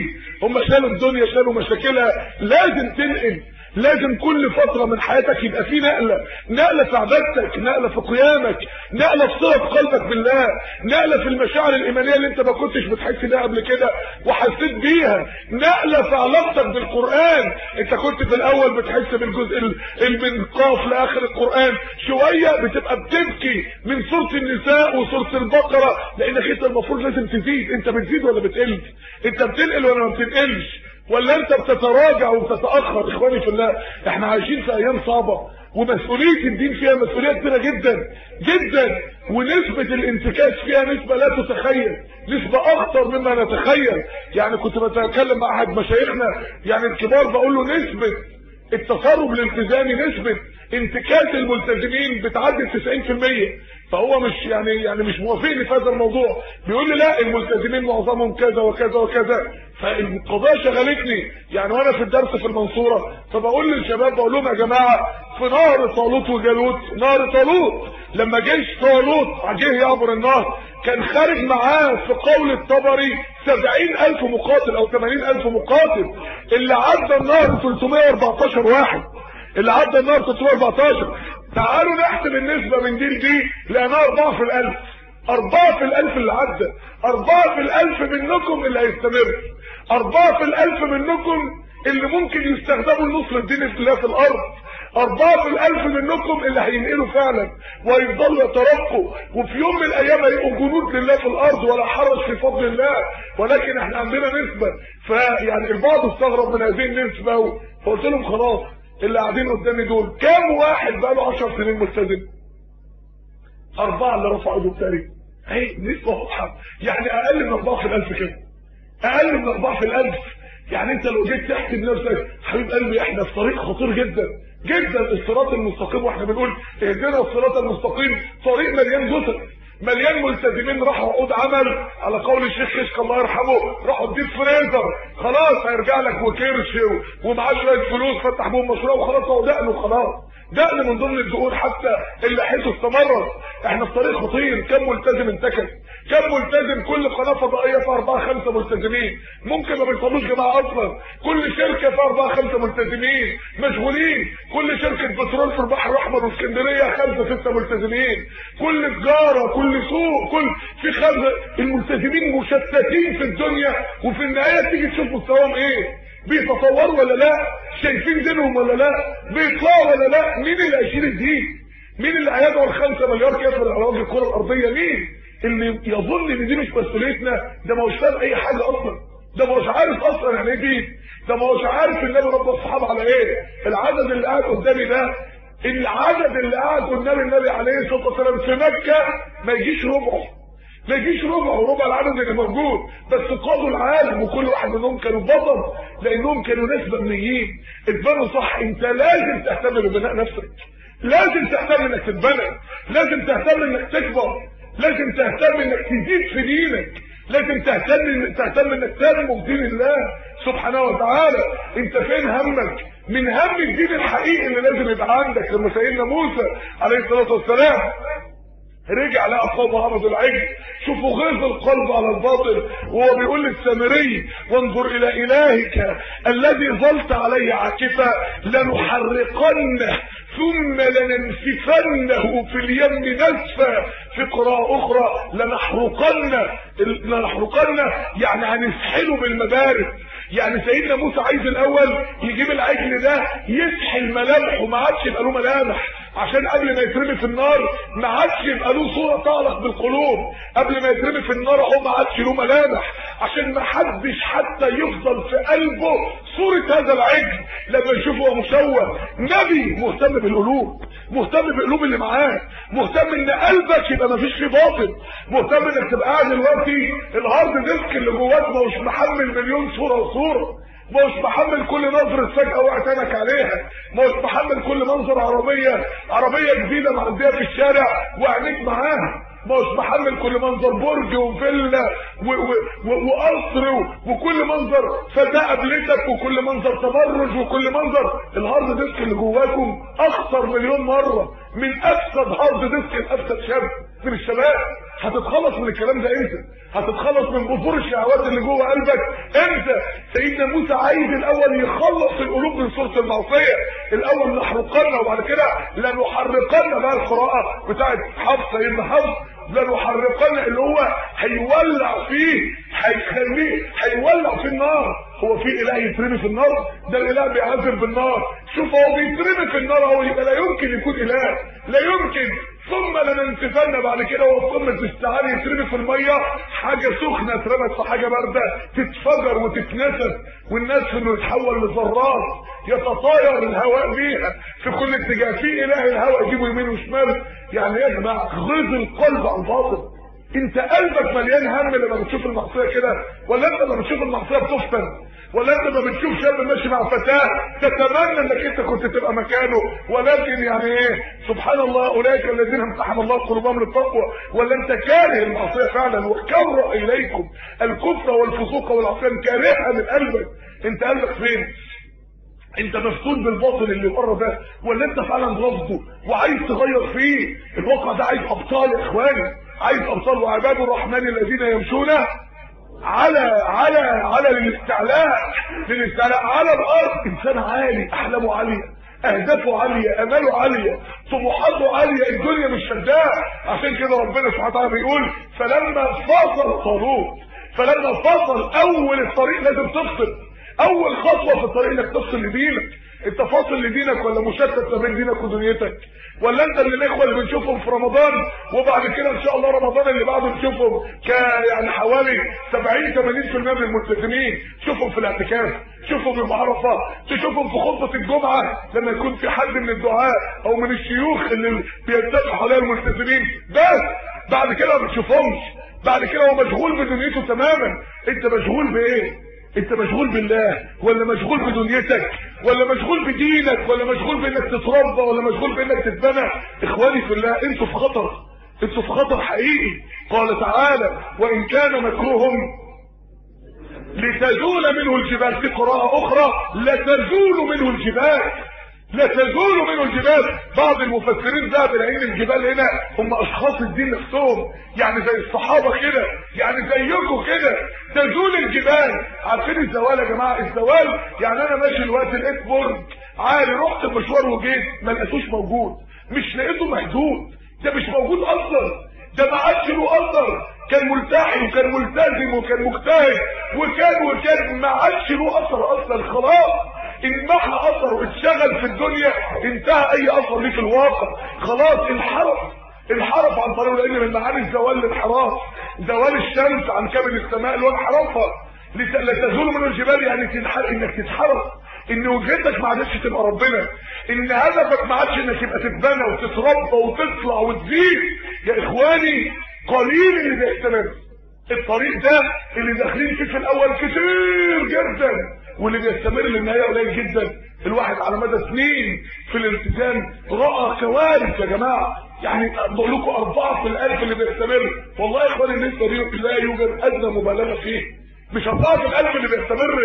هم شالوا الدنيا شالوا مشاكلها لازم تنقل لازم كل فترة من حياتك يبقى في نقلة نقلة في عبادتك نقلة في قيامك نقلة في صلة قلبك بالله نقلة في المشاعر الإيمانية اللي انت ما كنتش بتحس بيها قبل كده وحسيت بيها نقلة في علاقتك بالقرآن انت كنت في الأول بتحس بالجزء ال- من قاف لآخر القرآن شوية بتبقى بتبكي من سورة النساء وسورة البقرة لأنك انت المفروض لازم تزيد انت بتزيد ولا بتقل انت بتنقل ولا ما بتنقلش ولا انت بتتراجع وبتتاخر اخواني في الله احنا عايشين في ايام صعبه ومسؤوليه الدين فيها مسؤوليه كبيره جدا جدا ونسبه الانتكاس فيها نسبه لا تتخيل نسبه اخطر مما نتخيل يعني كنت بتكلم مع احد مشايخنا يعني الكبار بقول له نسبه التسرب الالتزامي نسبه انتكاس الملتزمين بتعدي 90% فهو مش يعني يعني مش موافقني في هذا الموضوع بيقول لي لا الملتزمين معظمهم كذا وكذا وكذا فالقضايا شغلتني يعني وانا في الدرس في المنصوره فبقول للشباب بقول لهم يا جماعه في نهر طالوت وجالوت نهر طالوت لما جيش طالوت جه يعبر النهر كان خارج معاه في قول الطبري 70000 مقاتل او 80000 مقاتل اللي عدى النهر 314 واحد اللي عدى النهر 314 تعالوا نحسب النسبة من دي لدي لانها اربعة في الالف اربعة في الالف اللي عدى اربعة في الالف منكم اللي هيستمر اربعة في الالف منكم اللي ممكن يستخدموا لنصر الدين الله في الارض أربعة في الألف منكم اللي هينقلوا فعلا ويفضلوا يترقوا وفي يوم من الأيام هيبقوا جنود لله في الأرض ولا حرج في فضل الله ولكن احنا عندنا نسبة فيعني البعض استغرب من هذه النسبة فقلت لهم خلاص اللي قاعدين قدامي دول كام واحد بقى له 10 سنين ملتزم أربعة اللي رفعوا ايدهم تقريبا اهي نسبة واضحة يعني أقل من أربعة في الألف كده أقل من أربعة في الألف يعني أنت لو جيت تحسب نفسك حبيب قلبي احنا في طريق خطير جدا جدا الصراط المستقيم واحنا بنقول اهدنا الصراط المستقيم طريق مليان جثث مليان ملتزمين راحوا عقود عمل على قول الشيخ كشك الله يرحمه راحوا الديب فريزر خلاص هيرجع لك وكرش ومعاه شويه فلوس فتح بهم مشروع وخلاص هو دقن وخلاص دقن من ضمن الدقون حتى اللي حيث استمرت احنا في طريق خطير كم ملتزم انتكس كم ملتزم كل قناه فضائيه فيها اربعه خمسه ملتزمين ممكن ما بيصلوش جماعه اصلا كل شركه فيها اربعه خمسه ملتزمين مشغولين كل شركه بترول في البحر الاحمر واسكندريه خمسه سته ملتزمين كل تجاره كل سوق كل في خمسه الملتزمين مشتتين في الدنيا وفي النهايه تيجي تشوف مستواهم ايه بيتطوروا ولا لا شايفين دينهم ولا لا بيطلعوا ولا لا مين اللي هيشيل الدين مين اللي هيدعو الخمسة مليار كافر على وجه الكره الارضيه مين اللي يظن ان دي مش مسؤوليتنا ده ما هوش فاهم اي حاجه اصلا ده ما هوش عارف اصلا يعني ايه دين ده ما هوش عارف النبي رب الصحابه على ايه العدد اللي قاعد قدامي ده العدد اللي قاعد قدام النبي عليه الصلاه والسلام في مكه ما يجيش ربعه ما يجيش ربع وربع العدد اللي موجود بس قادوا العالم وكل واحد منهم كانوا بطل لانهم كانوا ناس مبنيين اتبنوا صح انت لازم تهتم ببناء نفسك لازم تهتم انك تتبنى لازم تهتم انك تكبر لازم تهتم انك تزيد في دينك لازم تهتم تهتم انك تنمو في دين الله سبحانه وتعالى انت فين همك من هم الدين الحقيقي اللي لازم يبقى عندك لما سيدنا موسى عليه الصلاه والسلام رجع لقى قوم عبدوا العجل شوفوا غيظ القلب على الباطل وهو بيقول للسامري وانظر الى الهك الذي ظلت عليه عاكفا لنحرقنه ثم لننسفنه في اليم نسفا في قراءة اخرى لنحرقنه لنحرقنه يعني هنسحله بالمبارد يعني سيدنا موسى عايز الاول يجيب العجل ده يسحل ملامحه ما عادش يبقى له ملامح عشان قبل ما يترمي في النار ما عادش يبقى له صوره تعلق بالقلوب قبل ما يترمي في النار هو ما عادش له ملامح عشان ما حدش حتى يفضل في قلبه صوره هذا العجل لما يشوفه هو مشوه نبي مهتم بالقلوب مهتم بقلوب اللي معاه مهتم ان قلبك يبقى ما فيش فيه باطل مهتم انك تبقى قاعد دلوقتي الهارد ديسك اللي جواك ما هوش محمل مليون صوره وصوره ما هوش محمل كل نظرة فجأة وقعتنك عليها ما هوش محمل كل منظر عربية عربية جديدة معدية في الشارع وعينيك معاها ما هوش محمل كل منظر برج وفيلا وقصر وكل منظر فتاة قبلتك وكل منظر تبرج وكل منظر الهارد ديسك اللي جواكم اخطر مليون مرة من افسد هارد ديسك لافسد شاب من الشباب هتتخلص من الكلام ده امتى هتتخلص من بذور الشهوات اللي جوه قلبك امتى سيدنا موسى عايز الاول يخلص القلوب من صوره المعصيه الاول نحرقنا وبعد كده لنحرقنا بقى القراءه بتاعت حفص سيدنا حفص لنحرقن اللي هو هيولع فيه هيخليه هيولع في النار هو في اله يترمي في النار ده الاله بيعذب بالنار شوف هو بيترمي في النار هو يبقى لا يمكن يكون اله لا يمكن ثم لننتفن بعد كده وهو قمه الاستعانه يترمي في الميه حاجه سخنه اترمت في حاجه بارده تتفجر وتتنسف والناس انه يتحول لذرات يتطاير الهواء بيها في كل اتجاه في اله الهواء يجيبه يمين وشمال يعني يا جماعه غيظ القلب عن باطل انت قلبك مليان هم لما بتشوف المعصيه كده ولا انت لما بتشوف المعصيه بتفتن ولا انت لما بتشوف شاب ماشي مع فتاه تتمنى انك انت كنت تبقى مكانه ولكن يعني ايه سبحان الله اولئك الذين امتحن الله قلوبهم للتقوى ولا انت كاره المعصيه فعلا وكره اليكم الكفر والفسوق والعصيان كارهها من قلبك انت قلبك فين انت مفتون بالباطل اللي بره ده ولا انت فعلا رافضه وعايز تغير فيه الواقع ده عايز ابطال يا اخواني عايز ابطال وعباد الرحمن الذين يمشون على على على الاستعلاء للاستعلاء على الارض انسان عالي احلامه عاليه اهدافه عاليه اماله عاليه طموحاته عاليه الدنيا مش شداه عشان كده ربنا سبحانه وتعالى بيقول فلما فصل طالوت فلما فصل اول الطريق لازم تفصل اول خطوه في الطريق انك تفصل لدينك انت فاصل لدينك ولا مشتت ما بين دينك ودنيتك ولا انت من الاخوه اللي بنشوفهم في رمضان وبعد كده ان شاء الله رمضان اللي بعده نشوفهم ك يعني حوالي 70 80% من الملتزمين تشوفهم في الاعتكاف تشوفهم يوم عرفه تشوفهم في خطبه الجمعه لما يكون في حد من الدعاء او من الشيوخ اللي بيتفقوا حوالين الملتزمين بس بعد كده ما بتشوفهمش بعد كده هو مشغول بدنيته تماما انت مشغول بايه انت مشغول بالله ولا مشغول بدنيتك ولا مشغول بدينك ولا مشغول بانك تتربى ولا مشغول بانك تتبنى اخواني في الله انتوا في خطر انتوا في خطر حقيقي قال تعالى وان كان مكروهم لتزول منه الجبال في قراءة اخرى لتزول منه الجبال لتزول منه الجبال بعض المفسرين ذهب الى ان الجبال هنا هم اشخاص الدين نفسهم يعني زي الصحابه كده يعني زيكم كده تزول الجبال عارفين الزوال يا جماعه الزوال يعني انا ماشي الوقت لقيت برج عالي رحت المشوار وجيت ما لقيتوش موجود مش لقيته محدود ده مش موجود اصلا ده ما عادش له اثر كان ملتحي وكان ملتزم وكان مجتهد وكان وكان ما عادش له اثر اصلا خلاص انمحى اثره اتشغل في الدنيا انتهى اي اثر ليه في الواقع خلاص انحرف انحرف عن طريقه لان من معاني الزوال الانحراف زوال الشمس عن كبد السماء اللي هو انحرافها لتزول من الجبال يعني تنحرف انك تتحرف ان وجهتك ما عادش تبقى ربنا ان هدفك ما عادش انك تبقى تتبنى وتتربى وتطلع وتزيد يا اخواني قليل اللي بيستمر الطريق ده اللي داخلين فيه في الاول كتير جدا واللي بيستمر للنهايه قليل جدا الواحد على مدى سنين في الالتزام راى كوارث يا جماعه يعني بقول لكم اربعه في الالف اللي بيستمر والله يا اخواني النسبه دي لا يوجد ادنى مبالغه فيه مش اربعه في الالف اللي بيستمر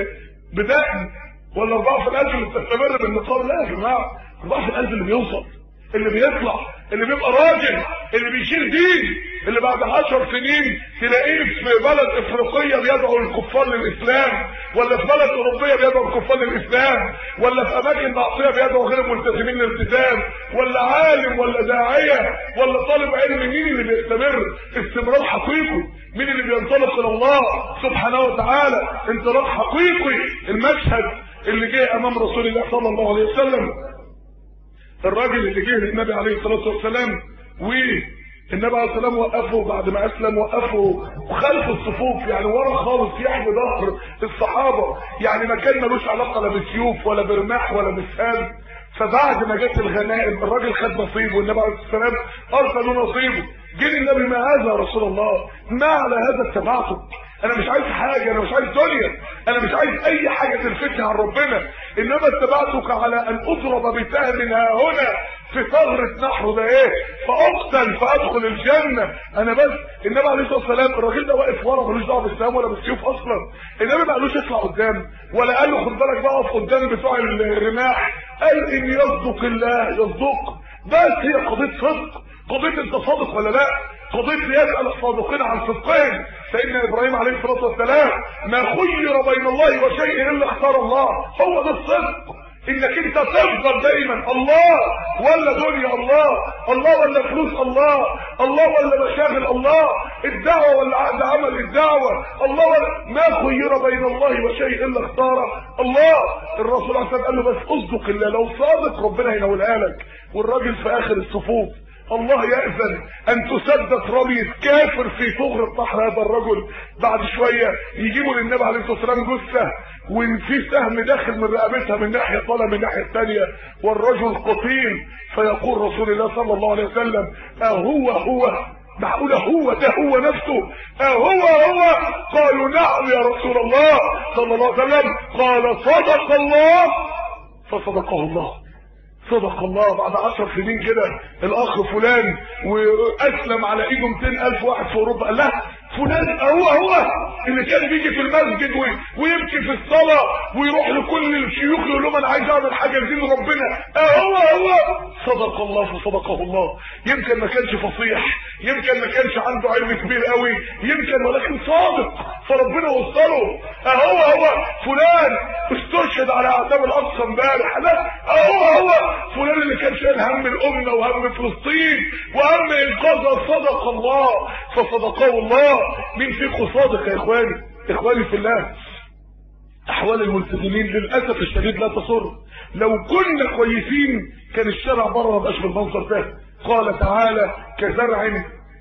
بدقن ولا اربعه في الالف اللي بتستمر بالنقاب لا يا جماعه اربعه في الالف اللي بيوصل اللي بيطلع اللي بيبقى راجل اللي بيشيل دين اللي بعد عشر سنين تلاقيه في بلد افريقية بيدعو الكفار للاسلام ولا في بلد اوروبية بيدعو الكفار للاسلام ولا في اماكن معصية بيدعو غير الملتزمين للالتزام ولا عالم ولا داعية ولا طالب علم مين اللي بيستمر استمرار حقيقي مين اللي بينطلق الى الله سبحانه وتعالى انطلاق حقيقي المشهد اللي جه امام رسول الله صلى الله عليه وسلم الراجل اللي جه للنبي عليه الصلاه والسلام والنبي عليه السلام وقفه بعد ما اسلم وقفه خلف الصفوف يعني ورا خالص يحمي ظهر الصحابه يعني ما كان ملوش علاقه لا بسيوف ولا برماح ولا بسهام فبعد ما جت الغنائم الراجل خد نصيبه والنبي عليه الصلاه والسلام ارسل له نصيبه جه النبي ما هذا يا رسول الله ما على هذا اتبعته انا مش عايز حاجة انا مش عايز دنيا انا مش عايز اي حاجة تلفتني عن ربنا انما اتبعتك على ان اضرب بسهم ها هنا في ثغرة نحر ده ايه فاقتل فادخل الجنة انا بس النبي عليه الصلاة والسلام الراجل ده واقف ورا ملوش دعوه بالسهام ولا بالسيوف اصلا النبي ما قالوش اطلع قدام ولا قال له خد بالك بقى اقف قدام بتوع الرماح قال ان يصدق الله يصدق بس هي قضيه صدق قضيه انت صادق ولا لا قضيه يسال الصادقين عن صدقهم سيدنا ابراهيم عليه الصلاه والسلام ما خير بين الله وشيء الا اختار الله هو ده الصدق انك انت تفضل دايما الله ولا دنيا الله الله ولا فلوس الله الله ولا مشاغل الله الدعوه ولا عقد عمل الدعوه الله ولا ما خير بين الله وشيء الا اختاره الله الرسول عليه الصلاه والسلام قال له بس اصدق الله لو صادق ربنا هينولها لك والراجل في اخر الصفوف الله يأذن أن تسدد رمية كافر في ثغر البحر هذا الرجل بعد شوية يجيبوا للنبي عليه الصلاة والسلام جثة وإن في سهم داخل من رقبتها من ناحية طالع من الناحية الثانية والرجل قتيل فيقول رسول الله صلى الله عليه وسلم أهو هو معقولة هو ده هو نفسه أهو هو قالوا نعم يا رسول الله صلى الله عليه وسلم قال صدق الله فصدقه الله صدق الله بعد عشر سنين كده الاخ فلان واسلم على ايده 200 الف واحد في اوروبا قال لا فلان هو هو اللي كان بيجي في المسجد ويبكي في الصلاة ويروح لكل الشيوخ يقول لهم انا عايز اعمل حاجة لدين ربنا هو هو صدق الله فصدقه الله يمكن ما كانش فصيح يمكن ما كانش عنده علم كبير قوي يمكن ولكن صادق فربنا وصله هو هو فلان استشهد على اعدام الاقصى امبارح لا هو هو فلان اللي كان شايل هم الامه وهم فلسطين وهم انقاذها صدق الله فصدقه الله مين فيكم صادق يا اخواني اخواني في الله احوال الملتزمين للاسف الشديد لا تسر لو كنا كويسين كان الشارع بره ما بقاش بالمنظر ده قال تعالى كزرع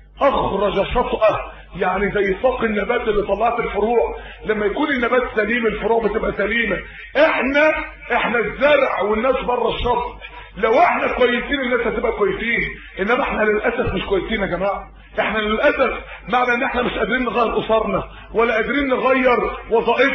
اخرج شطأه يعني زي ساق النبات اللي طلعت الفروع لما يكون النبات سليم الفروع بتبقى سليمه احنا احنا الزرع والناس بره الشط لو احنا كويسين الناس هتبقى كويسين انما احنا للاسف مش كويسين يا جماعه احنا للاسف معنى ان احنا مش قادرين نغير اسرنا ولا قادرين نغير وظائف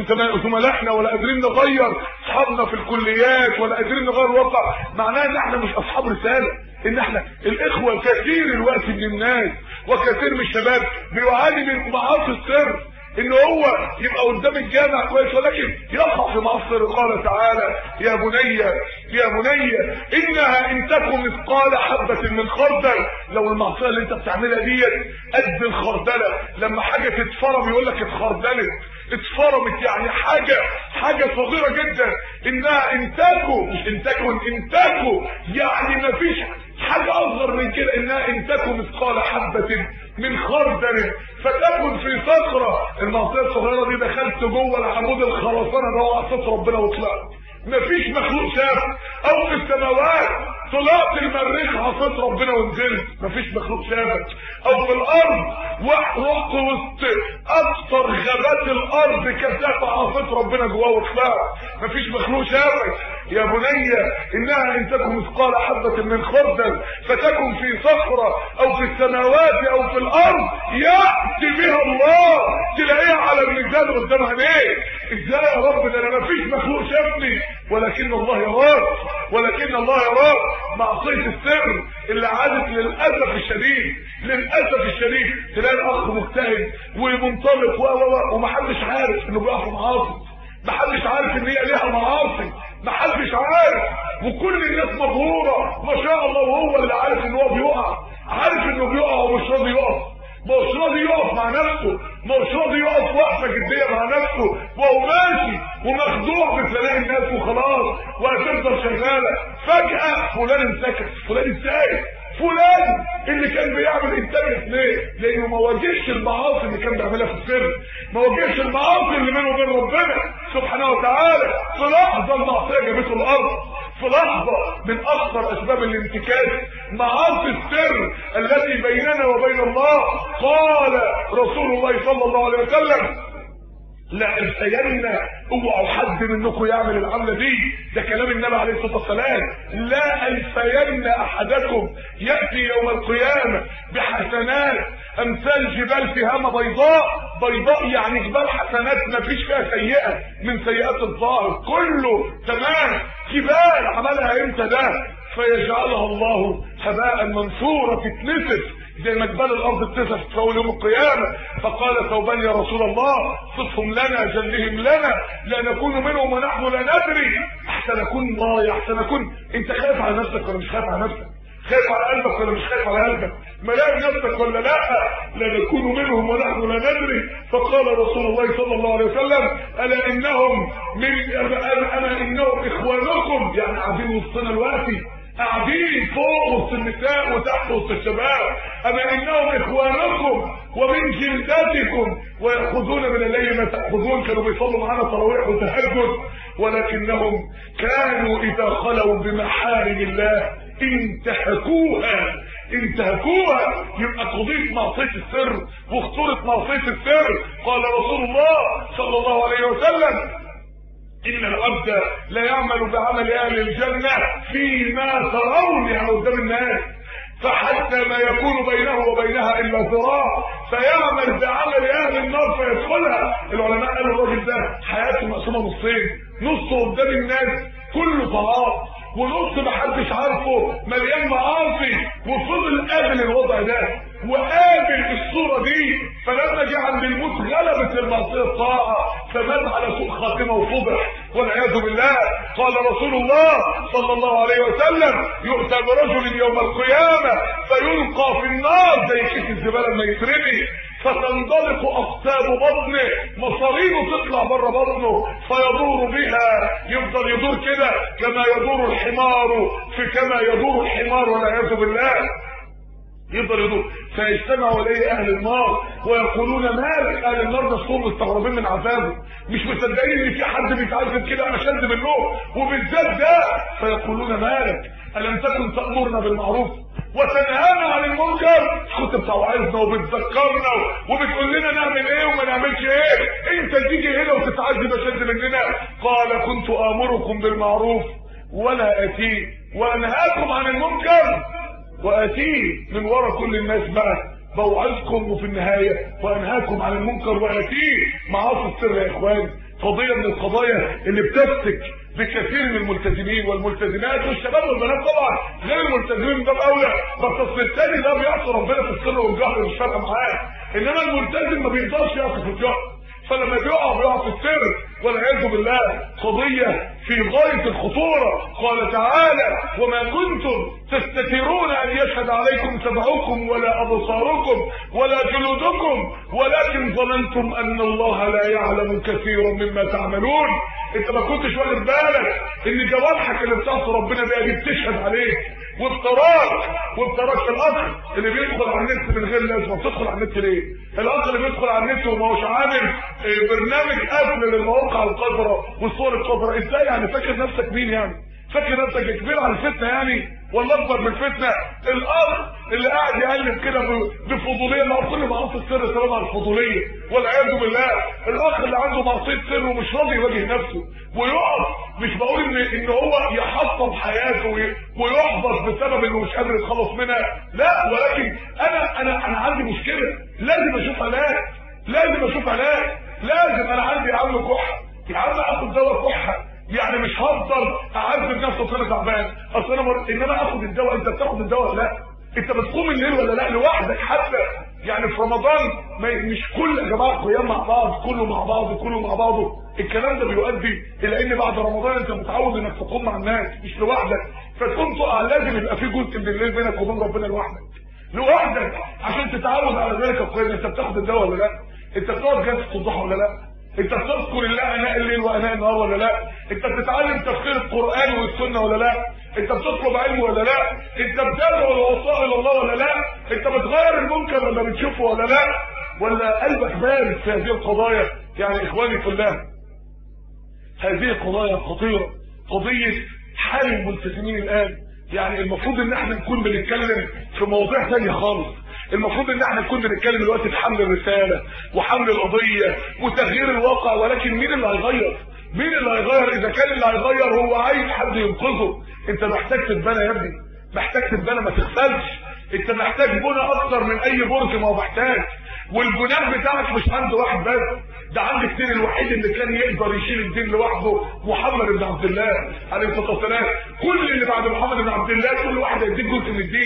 زملائنا ولا قادرين نغير اصحابنا في الكليات ولا قادرين نغير الواقع معناه ان احنا مش اصحاب رساله ان احنا الاخوه كثير الوقت من الناس وكثير من الشباب بيعاني من معاصي السر ان هو يبقى قدام الجامع كويس ولكن يقع في معصر قال تعالى يا بني يا بني انها ان تكن مثقال حبه من خردل لو المعصيه اللي انت بتعملها ديت قد الخردله لما حاجه تتفرم يقول لك اتخردلت اتفرمت يعني حاجه حاجه صغيره جدا انها ان تكن مش ان تكن ان تكن يعني مفيش حاجه اصغر من كده انها ان تكن مثقال حبه من خردل فتكن في صخره المعصيه الصغيره دي دخلت جوه العمود الخرسانه ده وعصيت ربنا وطلعت مفيش مخلوق شاف او في السماوات طلعت المريخ عصيت ربنا ونزلت مفيش مخلوق شافك او في الارض رحت وسط اكثر غابات الارض كثافه عصيت ربنا جواه وطلعت مفيش مخلوق شافك يا بني انها ان تكن مثقال حبه من خردل فتكن في صخره او في السماوات او في الارض ياتي بها الله تلاقيها على الميزان قدام عينيك ازاي يا رب ده انا مفيش مخلوق شافني ولكن الله يراك ولكن الله يراك معصيه السر اللي عادت للاسف الشديد للاسف الشديد تلاقي الاخ مجتهد ومنطلق و و ومحدش عارف انه بيقع في معاصي محدش عارف ان هي ليها معاصي محدش عارف وكل الناس مبهوره ما شاء الله وهو اللي عارف ان هو بيقع عارف انه بيقع ومش راضي يقف مش راضي يقف مع نفسه مش راضي يقف وقفه جديه مع نفسه وهو ماشي ومخدوع بتلاقي الناس وخلاص وهتفضل شغاله فجاه فلان انسكت فلان ازاي فلان اللي كان بيعمل انتاج اثنين لانه ما واجهش المعاصي اللي كان بيعملها في السر ما واجهش المعاصي اللي بينه وبين ربنا سبحانه وتعالى في لحظه المعصيه جابته الارض في لحظة من أكثر أسباب الانتكاس معاصي السر التي بيننا وبين الله قال رسول الله صلى الله عليه وسلم لا الفين اوعوا حد منكم يعمل العمله دي ده كلام النبي عليه الصلاه والسلام لا الفين احدكم ياتي يوم القيامه بحسنات امثال جبال تهامه بيضاء بيضاء يعني جبال حسنات ما فيش فيها سيئه من سيئات الظاهر كله تمام جبال عملها امتى ده فيجعلها الله هباء منثورا تتنسف زي ما جبال الارض اتسفت في اول يوم القيامه فقال ثوبان يا رسول الله صفهم لنا جلهم لنا لا نكون منهم ونحن لا ندري احسن اكون ضايع احسن اكون انت خايف على نفسك ولا مش خايف على نفسك خايف على قلبك ولا مش خايف على قلبك ملاك نفسك ولا لا لا نكون منهم ونحن لا ندري فقال رسول الله صلى الله عليه وسلم الا انهم من انا أنا انهم اخوانكم يعني قاعدين وسطنا دلوقتي قاعدين فوق وسط النساء وتحت وسط الشباب اما انهم اخوانكم ومن جلدتكم ويأخذون من الليل ما تأخذون كانوا بيصلوا معانا تراويح وتهجد ولكنهم كانوا اذا خلوا بمحارم الله انتهكوها انتهكوها يبقى قضية معصية السر وخطورة معصية السر قال رسول الله صلى الله عليه وسلم إن العبد لا يعمل بعمل أهل الجنة فيما ترون يعني قدام الناس فحتى ما يكون بينه وبينها إلا ذراع فيعمل بعمل أهل النار فيدخلها العلماء قالوا الراجل ده حياته مقسومة نصين نص قدام الناس كله طاعات ونص محدش عارفه مليان معاصي وفضل قابل الوضع ده وقابل الصورة دي فلما جه عند الموت غلبت المعصية الطاعة فمات على سوء خاتمة وفضح والعياذ بالله قال رسول الله صلى الله عليه وسلم يؤتى برجل يوم القيامة فيلقى في النار زي كيس الزبالة لما يترمي فتنطلق اقطاب بطنه مصارينه تطلع بره بطنه فيدور بها يفضل يدور كده كما يدور الحمار في كما يدور الحمار والعياذ بالله يفضل يدور فيجتمع اليه اهل النار ويقولون مالك اهل النار نفسهم مستغربين من عذابه مش مصدقين ان في حد بيتعذب كده اشد منهم وبالذات ده فيقولون مالك الم تكن تامرنا بالمعروف وتنهانا عن المنكر كنت بتوعظنا وبتذكرنا وبتقول لنا نعمل ايه وما نعملش ايه انت تيجي هنا وتتعذب اشد مننا قال كنت امركم بالمعروف ولا اتيه وانهاكم عن المنكر واتيه من ورا كل الناس بقى بوعظكم وفي النهاية وانهاكم عن المنكر واتيه معاصي السر يا اخواني قضية من القضايا اللي بتفتك بكثير من الملتزمين والملتزمات والشباب والبنات طبعا غير الملتزمين ده اولى بس اصل الثاني ده بيعصي ربنا في السر والجهر مش فارقه معاه انما الملتزم ما بيقدرش يعصي في الجهر فلما بيقع بيقع في السر والعياذ بالله قضية في غاية الخطورة قال تعالى وما كنتم تستترون ان يشهد عليكم سمعكم ولا ابصاركم ولا جلودكم ولكن ظننتم ان الله لا يعلم كثيرا مما تعملون انت ما كنتش واخد بالك ان جوارحك اللي بتعصي ربنا بيها دي بتشهد عليك وابتراك وابتراك الاخ اللي بيدخل على النت من غير لازمه بتدخل على النت ليه الاخ اللي بيدخل على النت وما هوش عامل برنامج قفل للمواقع القذره والصور القذره ازاي يعني فاكر نفسك مين يعني فاكر نفسك كبير على الفتنه يعني ولا اكبر من الفتنه الاخ اللي قاعد يقلب كده بفضوليه ما هو كل معاصي السر سبب على الفضوليه والعياذ بالله الاخ اللي عنده معصيه سر ومش راضي يواجه نفسه ويقف مش بقول ان ان هو يحطم حياته ويحبط بسبب انه مش قادر يتخلص منها لا ولكن انا انا انا عندي مشكله لازم اشوف علاج لازم اشوف علاج لازم انا عندي عامل كحه يا عم اخد دواء كحه يعني مش هفضل اعذب نفسي وانا تعبان اصل انا مر... انما اخد الدواء انت بتاخد الدواء لا انت بتقوم الليل ولا لا لوحدك حتى يعني في رمضان ما مش كل يا جماعه قيام مع بعض كله مع بعض كله مع بعضه الكلام ده بيؤدي الى ان بعد رمضان انت متعود انك تقوم مع الناس مش لوحدك فتقوم تقع لازم يبقى في جزء من الليل بينك وبين ربنا لوحدك لوحدك عشان تتعود على ذلك القيام انت بتاخد الدواء ولا لا انت بتقعد جلسه الضحى ولا لا انت بتذكر الله اناء الليل واناء النهار ولا لا انت بتتعلم تفسير القران والسنه ولا لا انت بتطلب علم ولا لا انت بتدعو الوصاء الى الله ولا لا انت بتغير المنكر لما بتشوفه ولا لا ولا قلبك بارد في هذه القضايا يعني اخواني في الله هذه قضايا خطيره قضيه حال الملتزمين الان يعني المفروض ان احنا نكون بنتكلم في مواضيع ثانيه خالص المفروض ان احنا نكون بنتكلم دلوقتي في حمل الرساله وحمل القضيه وتغيير الواقع ولكن مين اللي هيغير مين اللي هيغير اذا كان اللي هيغير هو عايز حد ينقذه انت محتاج تتبنى يا ابني محتاج تتبنى ما تغفلش انت محتاج بنى اكتر من اي برج ما هو محتاج والبناء بتاعك مش عند واحد بس ده عند كتير الوحيد اللي كان يقدر يشيل الدين لوحده محمد بن عبد الله عليه الصلاه والسلام كل اللي بعد محمد بن عبد الله كل واحد هيديك جزء من الدين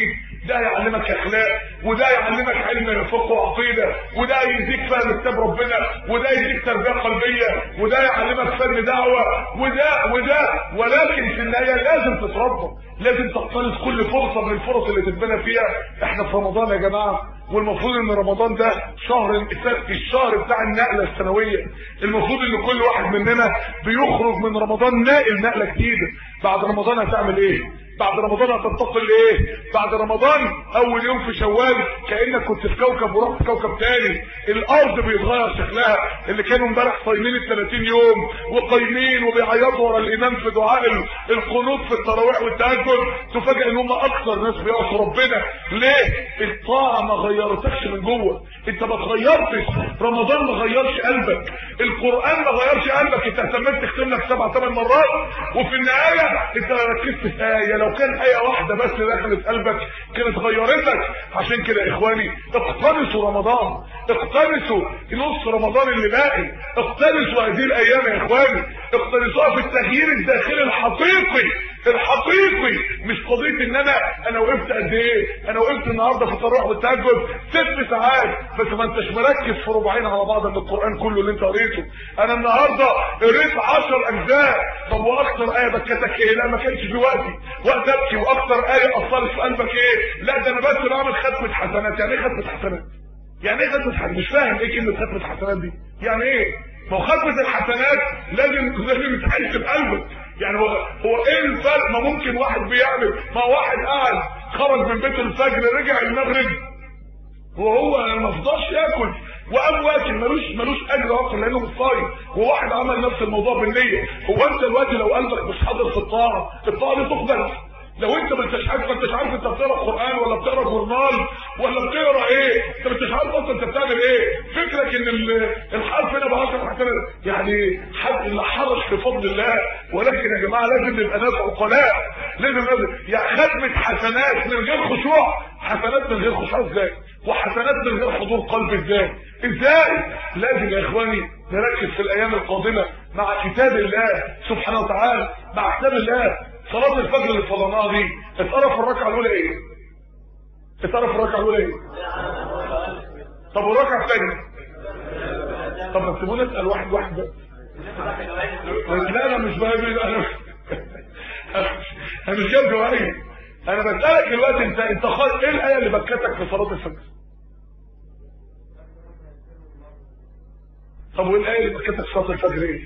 ده يعلمك اخلاق وده يعلمك علم فقه وعقيده وده يديك فهم كتاب ربنا وده يديك تربيه قلبيه وده يعلمك فن دعوه وده وده ولكن في النهايه لازم تتربى لازم تقتنص كل فرصه من الفرص اللي تتبنى فيها احنا في رمضان يا جماعه والمفروض ان رمضان ده شهر الشهر بتاع النقله السنويه المفروض ان كل واحد مننا بيخرج من رمضان ناقل نقله جديده بعد رمضان هتعمل ايه بعد رمضان هتنتقل لايه بعد رمضان اول يوم في شوال كانك كنت في كوكب ورحت كوكب تاني الارض بيتغير شكلها اللي كانوا امبارح صايمين ال 30 يوم وقايمين وبيعيطوا ورا الامام في دعاء القنوت في التراويح والتهجد تفاجئ ان هم اكثر ناس بيعصوا ربنا ليه الطاعه ما غيرتكش من جوه انت ما اتغيرتش رمضان ما غيرش قلبك القران ما غيرش قلبك انت اهتميت تختم لك سبع ثمان مرات وفي النهايه انت ركزت في ايه لو كان ايه واحده بس دخلت قلبك كانت غيرتك عشان كده يا اخواني اقتنصوا رمضان اقتنصوا نص رمضان اللي باقي اقتنصوا هذه الايام يا اخواني اقتنصوها في التغيير الداخلي الحقيقي الحقيقي مش قضيه ان انا انا وقفت قد ايه انا وقفت النهارده في التراويح والتهجد ست ساعات بس ما انتش مركز في ربعين على بعض من القران كله اللي انت قريته انا النهارده قريت 10 اجزاء طب واكتر ايه بكتك ايه لا ما كانش في وقتي وقت ابكي واكتر ايه اثرت في قلبك ايه لا ده انا بس بعمل ختمه حسنات يعني ايه ختمه حسنات يعني ايه ختمه حسنات مش فاهم ايه كلمه ختمه حسنات دي يعني ايه ما هو ختمه الحسنات لازم لازم تعيش في قلبك يعني هو هو ايه الفرق ما ممكن واحد بيعمل ما واحد قاعد خرج من بيت الفجر رجع المغرب وهو ما فضاش ياكل وقام واكل ملوش ملوش اجر اصلا لانه مش صايم وواحد عمل نفس الموضوع بالنيه هو انت دلوقتي لو قلبك مش حاضر في الطاعه الطاعه دي تقبل لو انت ما انتش عارف ما انتش عارف انت بتقرا قران ولا بتقرا جورنال ولا بتقرا ايه انت ما انتش عارف اصلا انت بتعمل ايه فكرك ان الحرف هنا ب 10 حسنات يعني حد اللي حرش في فضل الله ولكن يا جماعه لازم نبقى ناس عقلاء لازم لازم يعني ختمه حسنات من غير خشوع حسنات من غير خشوع ازاي وحسنات من غير حضور قلب ازاي ازاي لازم يا اخواني نركز في الايام القادمه مع كتاب الله سبحانه وتعالى مع كتاب الله صلاة الفجر اللي صليناها دي اتقرا في الركعة الأولى إيه؟ اتقرا في الركعة الأولى إيه؟ طب والركعة الثانية؟ طب ما تسيبونا نسأل واحد واحد بقى لا أنا مش بقى أنا أنا مش جايب جوائز أنا بسألك دلوقتي أنت أنت خالص إيه الآية اللي بكتك في صلاة الفجر؟ طب والآية اللي بكتك في صلاة الفجر إيه؟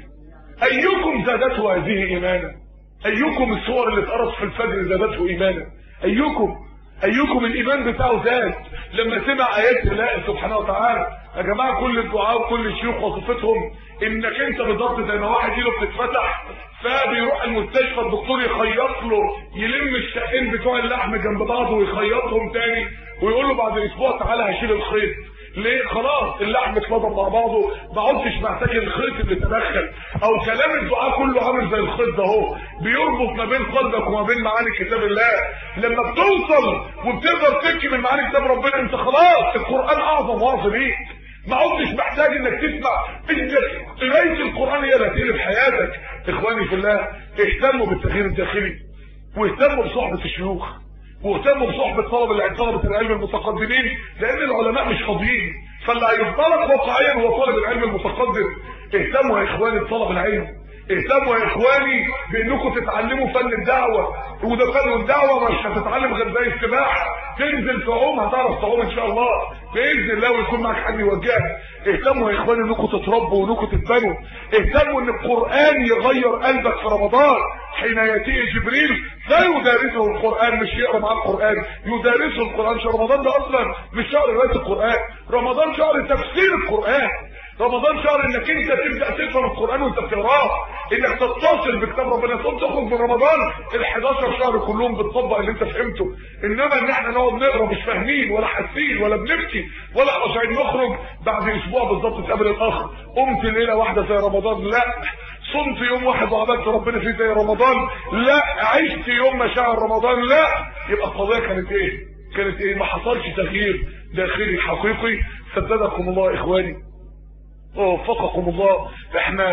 أيكم زادته هذه إيمانا؟ ايكم الصور اللي اتقرت في الفجر زادته ايمانا ايكم ايكم الايمان بتاعه زاد لما سمع ايات الله سبحانه وتعالى يا جماعه كل الدعاء وكل الشيوخ وصفتهم انك انت بالظبط زي ما واحد ايده بتتفتح فبيروح المستشفى الدكتور يخيط له يلم الشقين بتوع اللحم جنب بعض ويخيطهم تاني ويقول له بعد اسبوع تعالى هشيل الخيط ليه خلاص اللحم اتفضل مع بعضه ما عدتش محتاج الخيط اللي تدخل او كلام الدعاء كله عامل زي الخيط ده اهو بيربط ما بين قلبك وما بين معاني كتاب الله لما بتوصل وبتقدر تبكي من معاني كتاب ربنا انت خلاص القران اعظم وعظ ليك ما عدتش محتاج انك تسمع انت قرايه القران هي اللي هتقلب حياتك اخواني في الله اهتموا بالتغيير الداخلي واهتموا بصحبه الشيوخ واهتموا بصحبة طلبة طلبة العلم المتقدمين لان العلماء مش فاضيين فاللي هيفضلك واقعيا هو طالب العلم المتقدم اهتموا يا اخواني بطلب العلم اهتموا يا اخواني بانكم تتعلموا فن الدعوة وده فن الدعوة مش هتتعلم غير زي السباحة تنزل تعوم هتعرف تعوم ان شاء الله باذن الله ويكون معك حد يوجهك اهتموا يا اخواني انكم تتربوا وانكم تتبنوا اهتموا ان القران يغير قلبك في رمضان حين ياتيه جبريل لا يدارسه القران مش يقرا معاه القران يدارسه القران شهر رمضان ده اصلا مش شهر قرايه القران رمضان شهر تفسير القران رمضان شهر انك انت تبدا تفهم القران وانت بتقراه انك تتصل بكتاب ربنا تقوم تخرج من رمضان ال11 شهر كلهم بتطبق اللي انت فهمته انما ان احنا نقعد نقرا مش فاهمين ولا حاسين ولا بنبكي ولا خاشعين نخرج بعد اسبوع بالظبط تقابل الاخ قمت ليله واحده زي رمضان لا صمت يوم واحد وعبدت ربنا فيه زي رمضان لا عشت يوم مشاعر رمضان لا يبقى القضيه كانت ايه كانت ايه ما حصلش تغيير داخلي حقيقي سددكم الله اخواني ووفقكم الله احنا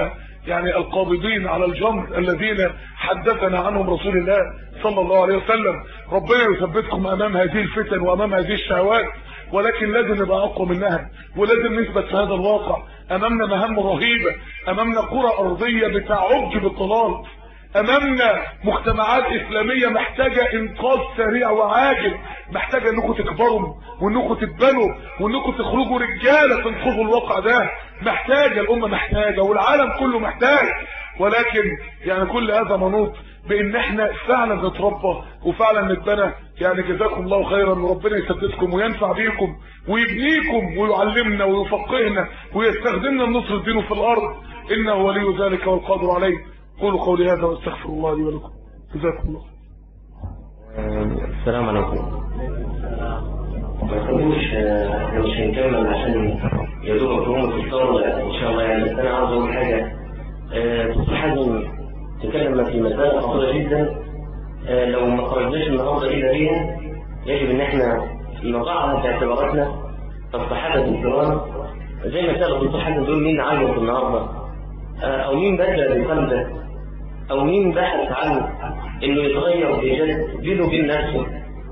يعني القابضين على الجمر الذين حدثنا عنهم رسول الله صلى الله عليه وسلم ربنا يثبتكم امام هذه الفتن وامام هذه الشهوات ولكن لازم نبقى اقوى منها ولازم نثبت في هذا الواقع امامنا مهام رهيبه امامنا قرى ارضيه بتعج بالضلال امامنا مجتمعات اسلاميه محتاجه انقاذ سريع وعاجل محتاجه انكم تكبروا وانكم تتبنوا وانكم تخرجوا رجاله تنقذوا الواقع ده محتاجه الامه محتاجه والعالم كله محتاج ولكن يعني كل هذا منوط بان احنا فعلا نتربى وفعلا نتبنى يعني جزاكم الله خيرا وربنا يسددكم وينفع بيكم ويبنيكم ويعلمنا ويفقهنا ويستخدمنا لنصر دينه في الارض انه ولي ذلك والقادر عليه قولوا قولي هذا واستغفر الله لي ولكم جزاكم الله السلام عليكم ما تخلوش احنا مش هنكمل عشان يا دوب مفهوم الفطار ان شاء الله يعني بس انا عاوز اقول حاجه دكتور حازم تكلم في مساله خطيره جدا آه، لو ما خرجناش النهارده الى بيها يجب ان احنا نضعها في اعتباراتنا فالصحابه الكرام زي ما سال الدكتور حازم دول مين عيط النهارده آه، او مين بدل بقلبه او مين بحث عنه انه يتغير بجد بينه وبين نفسه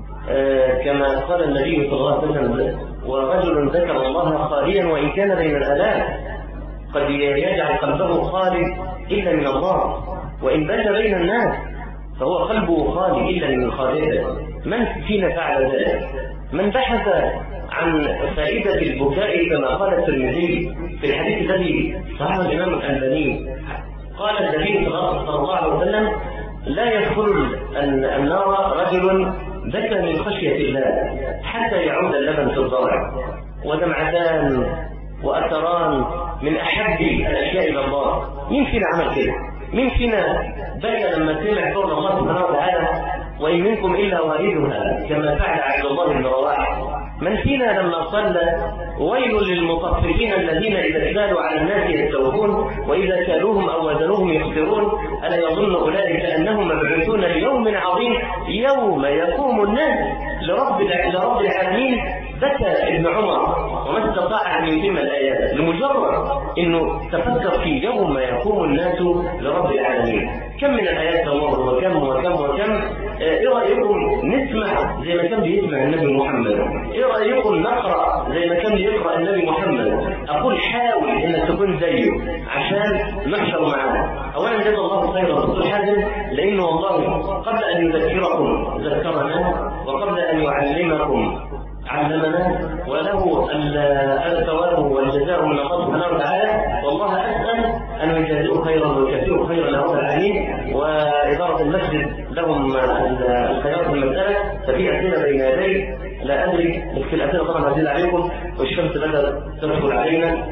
آه، كما قال النبي صلى الله عليه وسلم ورجل ذكر الله خاليا وان كان بين الالاف قد يجعل قلبه خالي الا من الله وان بات بين الناس فهو قلبه خالي الا من خالده من فينا فعل ذلك من بحث عن فائدة البكاء كما قال الترمذي في الحديث الذي صححه الإمام الألباني قال النبي صلى الله عليه وسلم لا يدخل النار رجل بكى من خشية الله حتى يعود اللبن في الضرع ودمعتان وأثران من أحب الأشياء إلى الله مين فينا عمل كده؟ مين فينا بكى لما سمع قول الله سبحانه وتعالى وإن منكم إلا واردها كما فعل عبد الله بن رواحه من فينا لما صلى ويل للمطففين الذين إذا اكتالوا على الناس يستوفون وإذا كالوهم أو وزنوهم يخسرون ألا يظن أولئك أنهم مبعوثون ليوم عظيم يوم يقوم الناس لرب لرب العالمين بكى ابن عمر وما استطاع أن يتم الآيات لمجرد أنه تفكر في يوم يقوم الناس لرب العالمين كم من الآيات تمر وكم وكم وكم ايه رايكم نسمع زي ما كان بيسمع النبي محمد ايه رايكم نقرا زي ما كان بيقرا النبي محمد اقول حاول انك تكون زيه عشان نحشر معاه اولا جزا الله خيرا دكتور حازم لانه والله قبل ان يذكركم ذكرنا وقبل ان يعلمكم علمنا وله الثواب والجزاء من الله سبحانه وتعالى والله اسال ان يجازئه خيرا ويكفيه خيرا له العالمين واداره المسجد لهم الخيار في المساله ففي اسئله بين يدي لا ادري بس الاسئله طبعا هزيد عليكم والشمس بدات تدخل علينا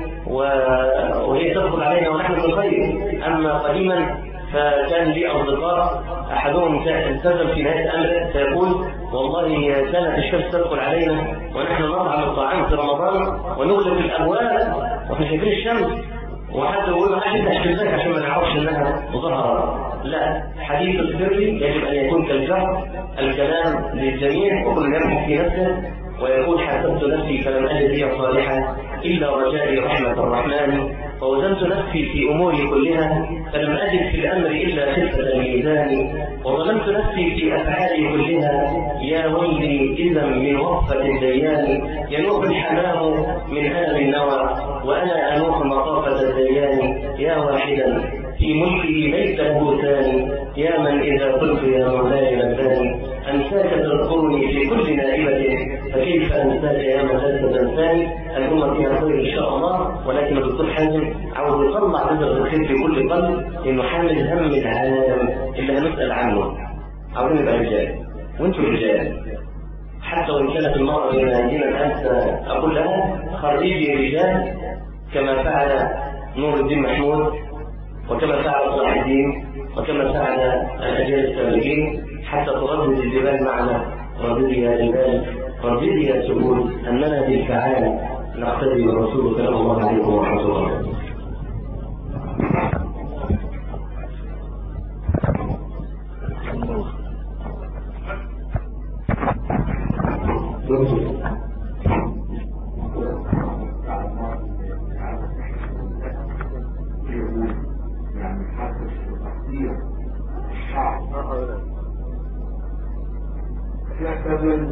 وهي تدخل علينا ونحن في الخير اما قديما فكان لي اصدقاء احدهم التزم في نهايه امره فيقول والله كانت الشمس تدخل علينا ونحن نطعم الطعام في رمضان ونغلق الابواب واحنا شايفين الشمس وحد يقول ما حد الشباك عشان ما نعرفش انها ظهرت لا حديث السر يجب ان يكون كالجهر الكلام للجميع وكل يبحث في نفسه ويقول حسبت نفسي فلم اجد لي صالحا الا رجائي رحمه الرحمن ووزنت نفسي في اموري كلها فلم اجد في الامر الا خفه الميزان وظلمت نفسي في افعالي كلها يا ويلي اذا من وصفه الديان ينوح الحمام من ال النوى وانا انوح مطافه الديان يا واحدا في ملكه ليس له ثاني يا من اذا قلت يا مولاي لباني انساك تذكرني في كل نائبه فكيف انساك يا من لست تنساني الامه فيها خير ان شاء الله ولكن الدكتور حازم عاوز يطلع بذره الخير في كل قلب انه حامل هم العالم اللي هنسال عنه عاوزين نبقى رجال وانتم رجال حتى وان كانت المراه بين ايدينا الان اقول لها خريجي رجال كما فعل نور الدين محمود وكما فعل صلاح الدين وكما فعل الاجيال السابقين حتى تردد الجبال معنا رددي يا جبال رددي يا سهول اننا بالفعال نقتدي بالرسول صلى الله عليه ورحمه الله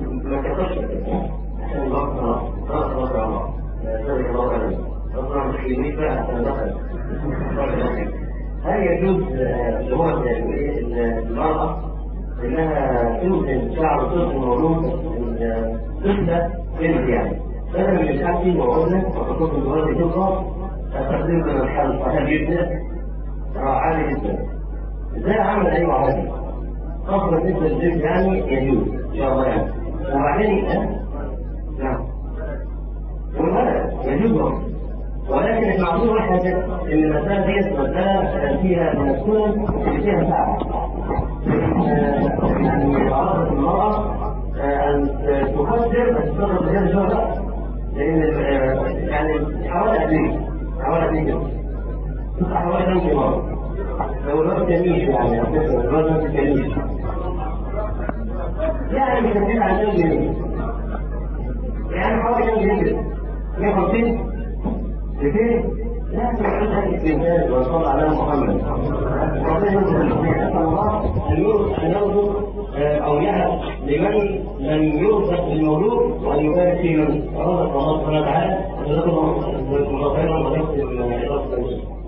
ما تقصش عشان الوقت خلاص خلاص خلاص يا الله سبحان الله أعلم أصلا مش كلمة بقى عشان دخل هل يجوز اللي هو المرأة إنها توزن شعر طفل مولود طفلة بنت يعني بدل من الحكي وعودة وخطوط الجواز تلقى تستخدم من الحل فهل يبدأ عالي جدا ازاي عمل ايوه عادي خاصة بالنسبة للبنت يعني يجوز ان شاء الله يعني وبعدين نعم والولد يجوز ولكن المعلومة حاجة ان المسألة دي مسألة فيها من السنن اللي فيها ساعة يعني عرضت المرأة أن تقدر بس تقدر بهذا الشهر لأن يعني حوالي قد إيه؟ حوالي قد إيه كده؟ حوالي خمس مرات لو الوقت جميل يعني الوقت جميل يعني مش هتكلم عن كام جنيه يعني حوالي كام جنيه 150 200 لا تحدث الاستنتاج وصلى على محمد ربنا يرزق الله ان يرزق او يهب لمن لم يرزق بالمولود وان يبارك في من رزق الله سبحانه وتعالى وجزاكم الله خيرا وجزاكم الله